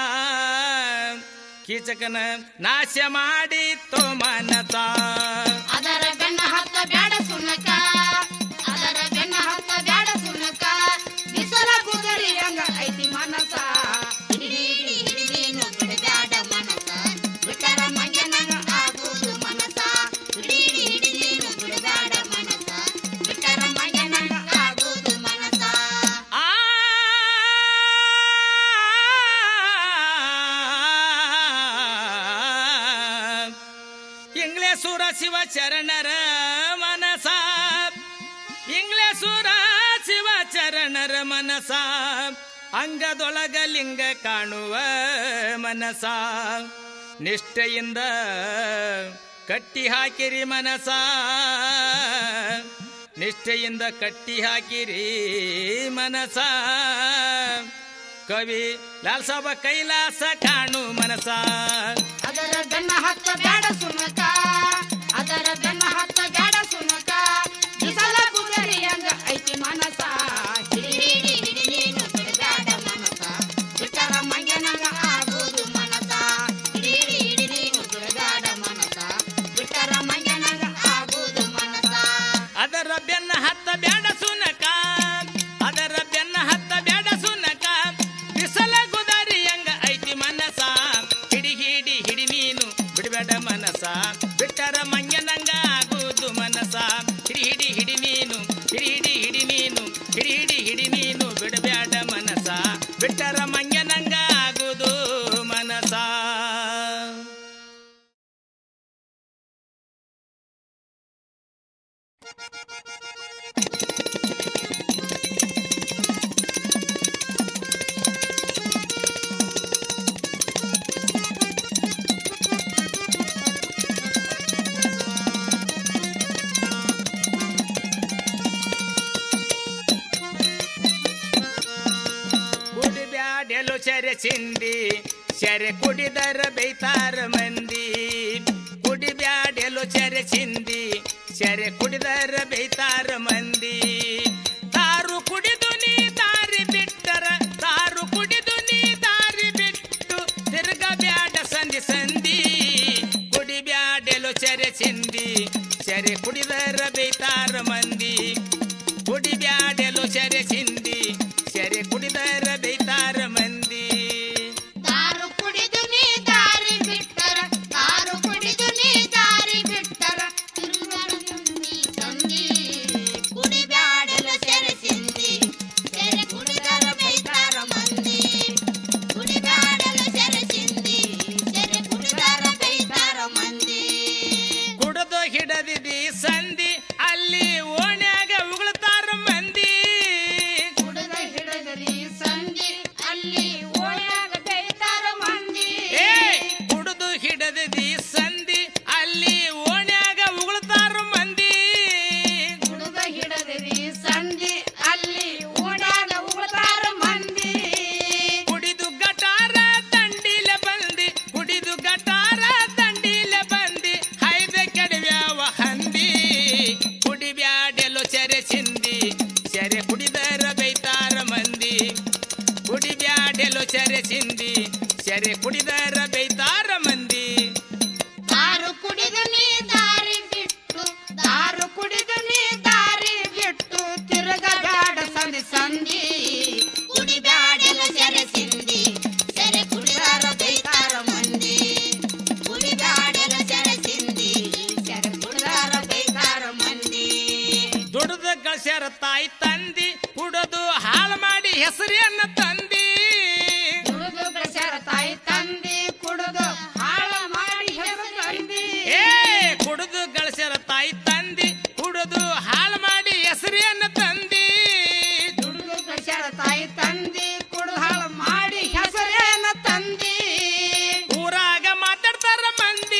ಕೀಚಕನ ನಾಶ ಮಾಡಿತೋ ಮನಸ ಅದರ ಬೆನ್ನ ಹತ್ತ ಬ್ಯಾಡ ಸುನಕ ಅದರ ಬೆನ್ನ ಹತ್ತ ಬ್ಯಾಡ ಸುನಕ ಬಿಸಲ ಕುದುರೆ ಹಂಗ ಐತಿ ಮನಸ ಹಿಡಿ ಹಿಡಿ ಹಿಡಿ ನೀನು ಬಿಡಬ್ಯಾಡ ಮನಸ ಬಿಟ್ಟರ ಮಂಗನಂಗ ಆಗುವುದು ಮನಸ ಹಿಡಿ ಹಿಡಿ ಹಿಡಿ ನೀನು ಬಿಡಬ್ಯಾಡ ಮನಸ ಬಿಟ್ಟರ ಮಂಗನಂಗ ಆಗುವುದು ಮನಸ ಆ ಇಂಗ್ಲೇಸೂರ ಶಿವ ಚರಣರ ಮನಸ ಇಂಗ್ಲೇಸೂರ ಶಿವ ಚರಣರ ಮನಸ ಅಂಗದೊಳಗ ಲಿಂಗ ಕಾಣುವ ಮನಸ ನಿಷ್ಠೆಯಿಂದ ಕಟ್ಟಿ ಹಾಕಿರಿ ಮನಸ ನಿಷ್ಠೆಯಿಂದ ಕಟ್ಟಿ ಹಾಕಿರಿ ಮನಸ ಕವಿ ಲಾಲ್ ಸಾಬ ಕೈಲಾಸ ಕಾಣು ಮನಸ ಅದರ ಬೆನ್ನ ಹತ್ತ ಬ್ಯಾಡ ಸುನಕ ಅದರ ಬೆನ್ನ ಹತ್ತ ಬ್ಯಾಡ ಸುನಕ ಬಿಸಲ ಕುದುರೆ ಹಂಗ ಐತಿ ಮನಸ ಹಿಡಿ ಹಿಡಿ ಹಿಡಿ ನೀನು ಬಿಡಬ್ಯಾಡ ಮನಸ ಕುಡಿಬ್ಯಾಡೆಲು ಸೆರೆ ಸಿಂದಿ ಸೆರೆ ಕುಡಿದರ ಬೈತಾರ ಮಂದಿ ಕುಡಿಬ್ಯಾಡೆಲು ಸೆರೆ ಸಿಂದಿ ಸೆರೆ ಕುಡಿದರ ಬೈತಾರ ಮಂದಿ ತಾರು ಕುಡಿದು ನೀ ದಾರಿ ಬಿಟ್ಟರ ತಾರು ಕುಡಿದು ನೀ ದಾರಿ ಬಿಟ್ಟು ತಿರ್ಗ ಬ್ಯಾಡ ಸಂಧಿ ಸಂಧಿ ಕುಡಿಬ್ಯಾಡೆಲು ಸೆರೆ ಸಿಂದಿ ಸೆರೆ ಕುಡಿದರ ಬೈತಾರ ಮಂದಿ ಕುಡಿಬ್ಯಾಡೆಲು ಸೆರೆ ಸಿಂದಿ ಸೆರೆ ಕುಡಿದರ ಬೈತಾರ ಮಂದಿ ದಾರು ಕುಡಿದು ನೀ ದಾರಿ ಬಿಟ್ಟರ ದಾರು ಕುಡಿದು ನೀ ದಾರಿ ಬಿಟ್ಟರ ತಿರುಗರ ಸಂಧಿ ಸಂಧಿ ಕುಡಿಬ್ಯಾಡಲ ಸೆರೆ ಸಿಂಧಿ ಸೆರೆ ಕುಡಿದರ ಬೈತಾರ ಮಂದಿ ಕುಡಿಬ್ಯಾಡಲ ಸೆರೆ ಸಿಂಧಿ ಸೆರೆ ಕುಡಿದರ ಬೈತಾರ ಮಂದಿ ಕುಡಿದು ಹಿಡದಿದಿ ಸಂಧಿ ಅಲ್ಲಿ ಓಣ್ಯಾಗ ಉಗುಳ್ತಾರ ಮಂದಿ ಕುಡಿದ ಹಿಡದರಿ ಸಂಧಿ ಅಲ್ಲಿ ಓಣ್ಯಾಗ ಬೈತಾರ ಮಂದಿ ಏ ಕುಡಿದು ಹಿಡದಿದಿ ಸಂಧಿ ಅಲ್ಲಿ ಓಣ್ಯಾಗ ಉಗುಳ್ತಾರ ಮಂದಿ ಕುಡಿದ ಹಿಡದರಿ ಸಂಧಿ ಅಲ್ಲಿ ಓಣ್ಯಾಗ ಉಳ್ತಾರ ಮಂದಿ ಕುಡಿದು ಗಟಾರ ದಂಡಿಲೆ ಬಂದಿ ಕುಡಿದು ಗಟಾರ ದಂಡಿಲೆ ಬಂದಿ ಹೈದ ಕೆಡವ್ಯಾವ ಹಂದಿ ಕುಡಿಬ್ಯಾಡೆಲು ಸೆರೆ ಸಿಂದಿ ಸೆರೆ ಕುಡಿದರ ಬೈತಾರ ಮಂದಿ ಕುಡಿಬ್ಯಾಡೆಲು ಸೆರೆ ಸಿಂದಿ ಸೆರೆ ಕುಡಿದರ ಬೈತಾರ ಮಂದಿ ದಾರು ಕುಡಿದು ನೀ ದಾರಿ ಬಿಟ್ಟು ದಾರು ಕುಡಿದು ನೀ ದಾರಿ ಬಿಟ್ಟು ತಿರುಗಬ್ಯಾಡ ಸಂಧಿ ಸಂಧಿ ಕುಡಿಬ್ಯಾಡಲ ಸೆರೆ ಸಿಂಧಿ ಸೆರೆ ಕುಡಿದಾರ ಬೈತಾರ ಮಂದಿ ಕುಡಿಬ್ಯಾಡಲ ಸೆರೆ ಸಿಂಧಿ ಸೆರೆ ಕುಡಿದಾರ ಬೈತಾರ ಮಂದಿ ದುಡಿದ ಗಳಸ್ಯಾರ ತಾಯಿ ತಂದಿ ಕುಡದು ಹಾಳು ಮಾಡಿ ಹೆಸರಿಯನ್ನ ತಂದಿ ಕುಡಿದು ಬೆಳೆಸ್ಯಾರ ತಾಯಿ ತಂದಿ ಕುಡಿದು ಹಾಳ ಮಾಡಿ ಹೆಸರು ತಂದಿ ಏ ಕುಡಿದು ಗಳಸ್ಯಾರ ತಾಯಿ ತಂದಿ ಕುಡಿದು ಹಾಳು ಮಾಡಿ ಹೆಸರಿಯನ್ನ ತಂದಿ ದುಡಿದು ಬೆಳೆಸ್ಯಾರ ತಾಯಿ ತಂದಿ ಕುಡಿದು ಹಾಳ ಮಾಡಿ ಹೆಸರೇನ ತಂದಿ ಊರಾಗ ಮಾತಾಡ್ತಾರ ಮಂದಿ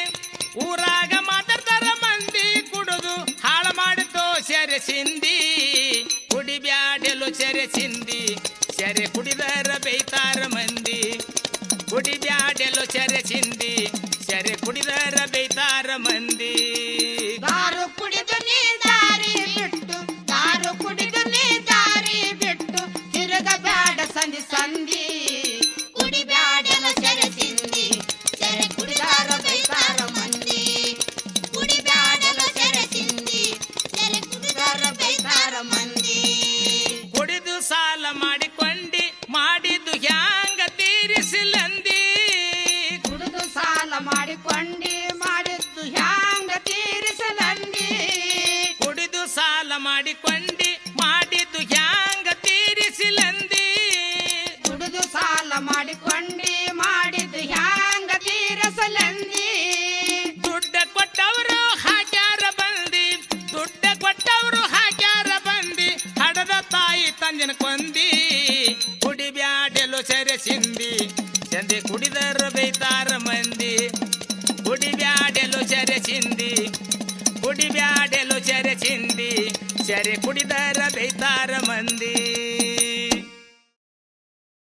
ಊರಾಗ ಮಾತಾಡ್ತಾರ ಮಂದಿ ಕುಡಿದು ಹಾಳು ಮಾಡಿದ್ದು ಸೆರೆ ಸಿಂದಿ ಕುಡಿಬ್ಯಾಡೆಲು ಸೆರೆ ಸಿಂದಿ ಸೆರೆ ಕುಡಿದರ ಬೈತಾರ ಮಂದಿ ಕುಡಿಬ್ಯಾಡೆಲು ಸೆರೆ ಸಿಂದಿ ಸೆರೆ ಕುಡಿದರ ಬೈತಾರ ಮಂದಿ ದಾರು ಕುಡಿದು ನೀ ದಾರಿ ಬಿಟ್ಟು ದಾರು ಕುಡಿದು ನೀ ದಾರಿ ಬಿಟ್ಟು ತಿರುಗ ಬ್ಯಾಡ ಸಂಧಿ ಸಂಧಿ ಕುಡಿ ಬ್ಯಾಡಲ ಸೆರೆ ಸಿಂಧಿ ಸೆರೆ ಕುಡಿದಾರ ಬೈತಾರ ಮಂದಿ ಕುಡಿ ಬ್ಯಾಡಲ ಸೆರೆ ಸಿಂಧಿ ಸೆರೆ ಕುಡಿದಾರ ಬೈತಾರ ಮಂದಿ ಕುಡಿದು ಸಾಲ ಮಾಡಿಕೊಂಡಿ ಮಾಡಿದ್ದು ಹ್ಯಾಂಗ ತೀರಿಸಿಲಂದಿ ಕುಡಿದು ಸಾಲ ಮಾಡಿಕೊಂಡಿ ಮಾಡಿದ್ದು ಹ್ಯಾಂಗ ತೀರಿಸಲಂದಿ ಕುಡಿದು ಸಾಲ ಮಾಡಿಕೊಂಡಿ ಮಾಡಿದ್ದು ಹ್ಯಾಂಗ ತೀರಿಸಿಲಂದಿ ಕುಡಿದು ಸಾಲ ಮಾಡಿಕೊಂಡಿ ಮಾಡಿದ್ದು ಹ್ಯಾಂಗ ತೀರಿಸಲಂದಿ ದುಡ್ಡ ಕೊಟ್ಟವರು ಹಾಕ್ಯಾರ ಬಂದಿ ದುಡ್ಡ ಕೊಟ್ಟವರು ಹಾಕ್ಯಾರ ಬಂದಿ ಹಡದ ತಾಯಿ ತಂದಿನ ಕೊಂದಿ ಕುಡಿಬ್ಯಾಡೆಲು ಸೆರೆ ಸಿಂದಿ ಚಂದಿ ಕುಡಿದರ ಬೈತಾರ ಮಂದಿ ಕುಡಿಬ್ಯಾಡೆಲು ಸೆರೆ ಸಿಂದಿ ಕುಡಿಬ್ಯಾಡೆಲು ಸೆರೆ ಸಿಂದಿ ಸೆರೆ ಕುಡಿದರ ಬೈತಾರ ಮಂದಿ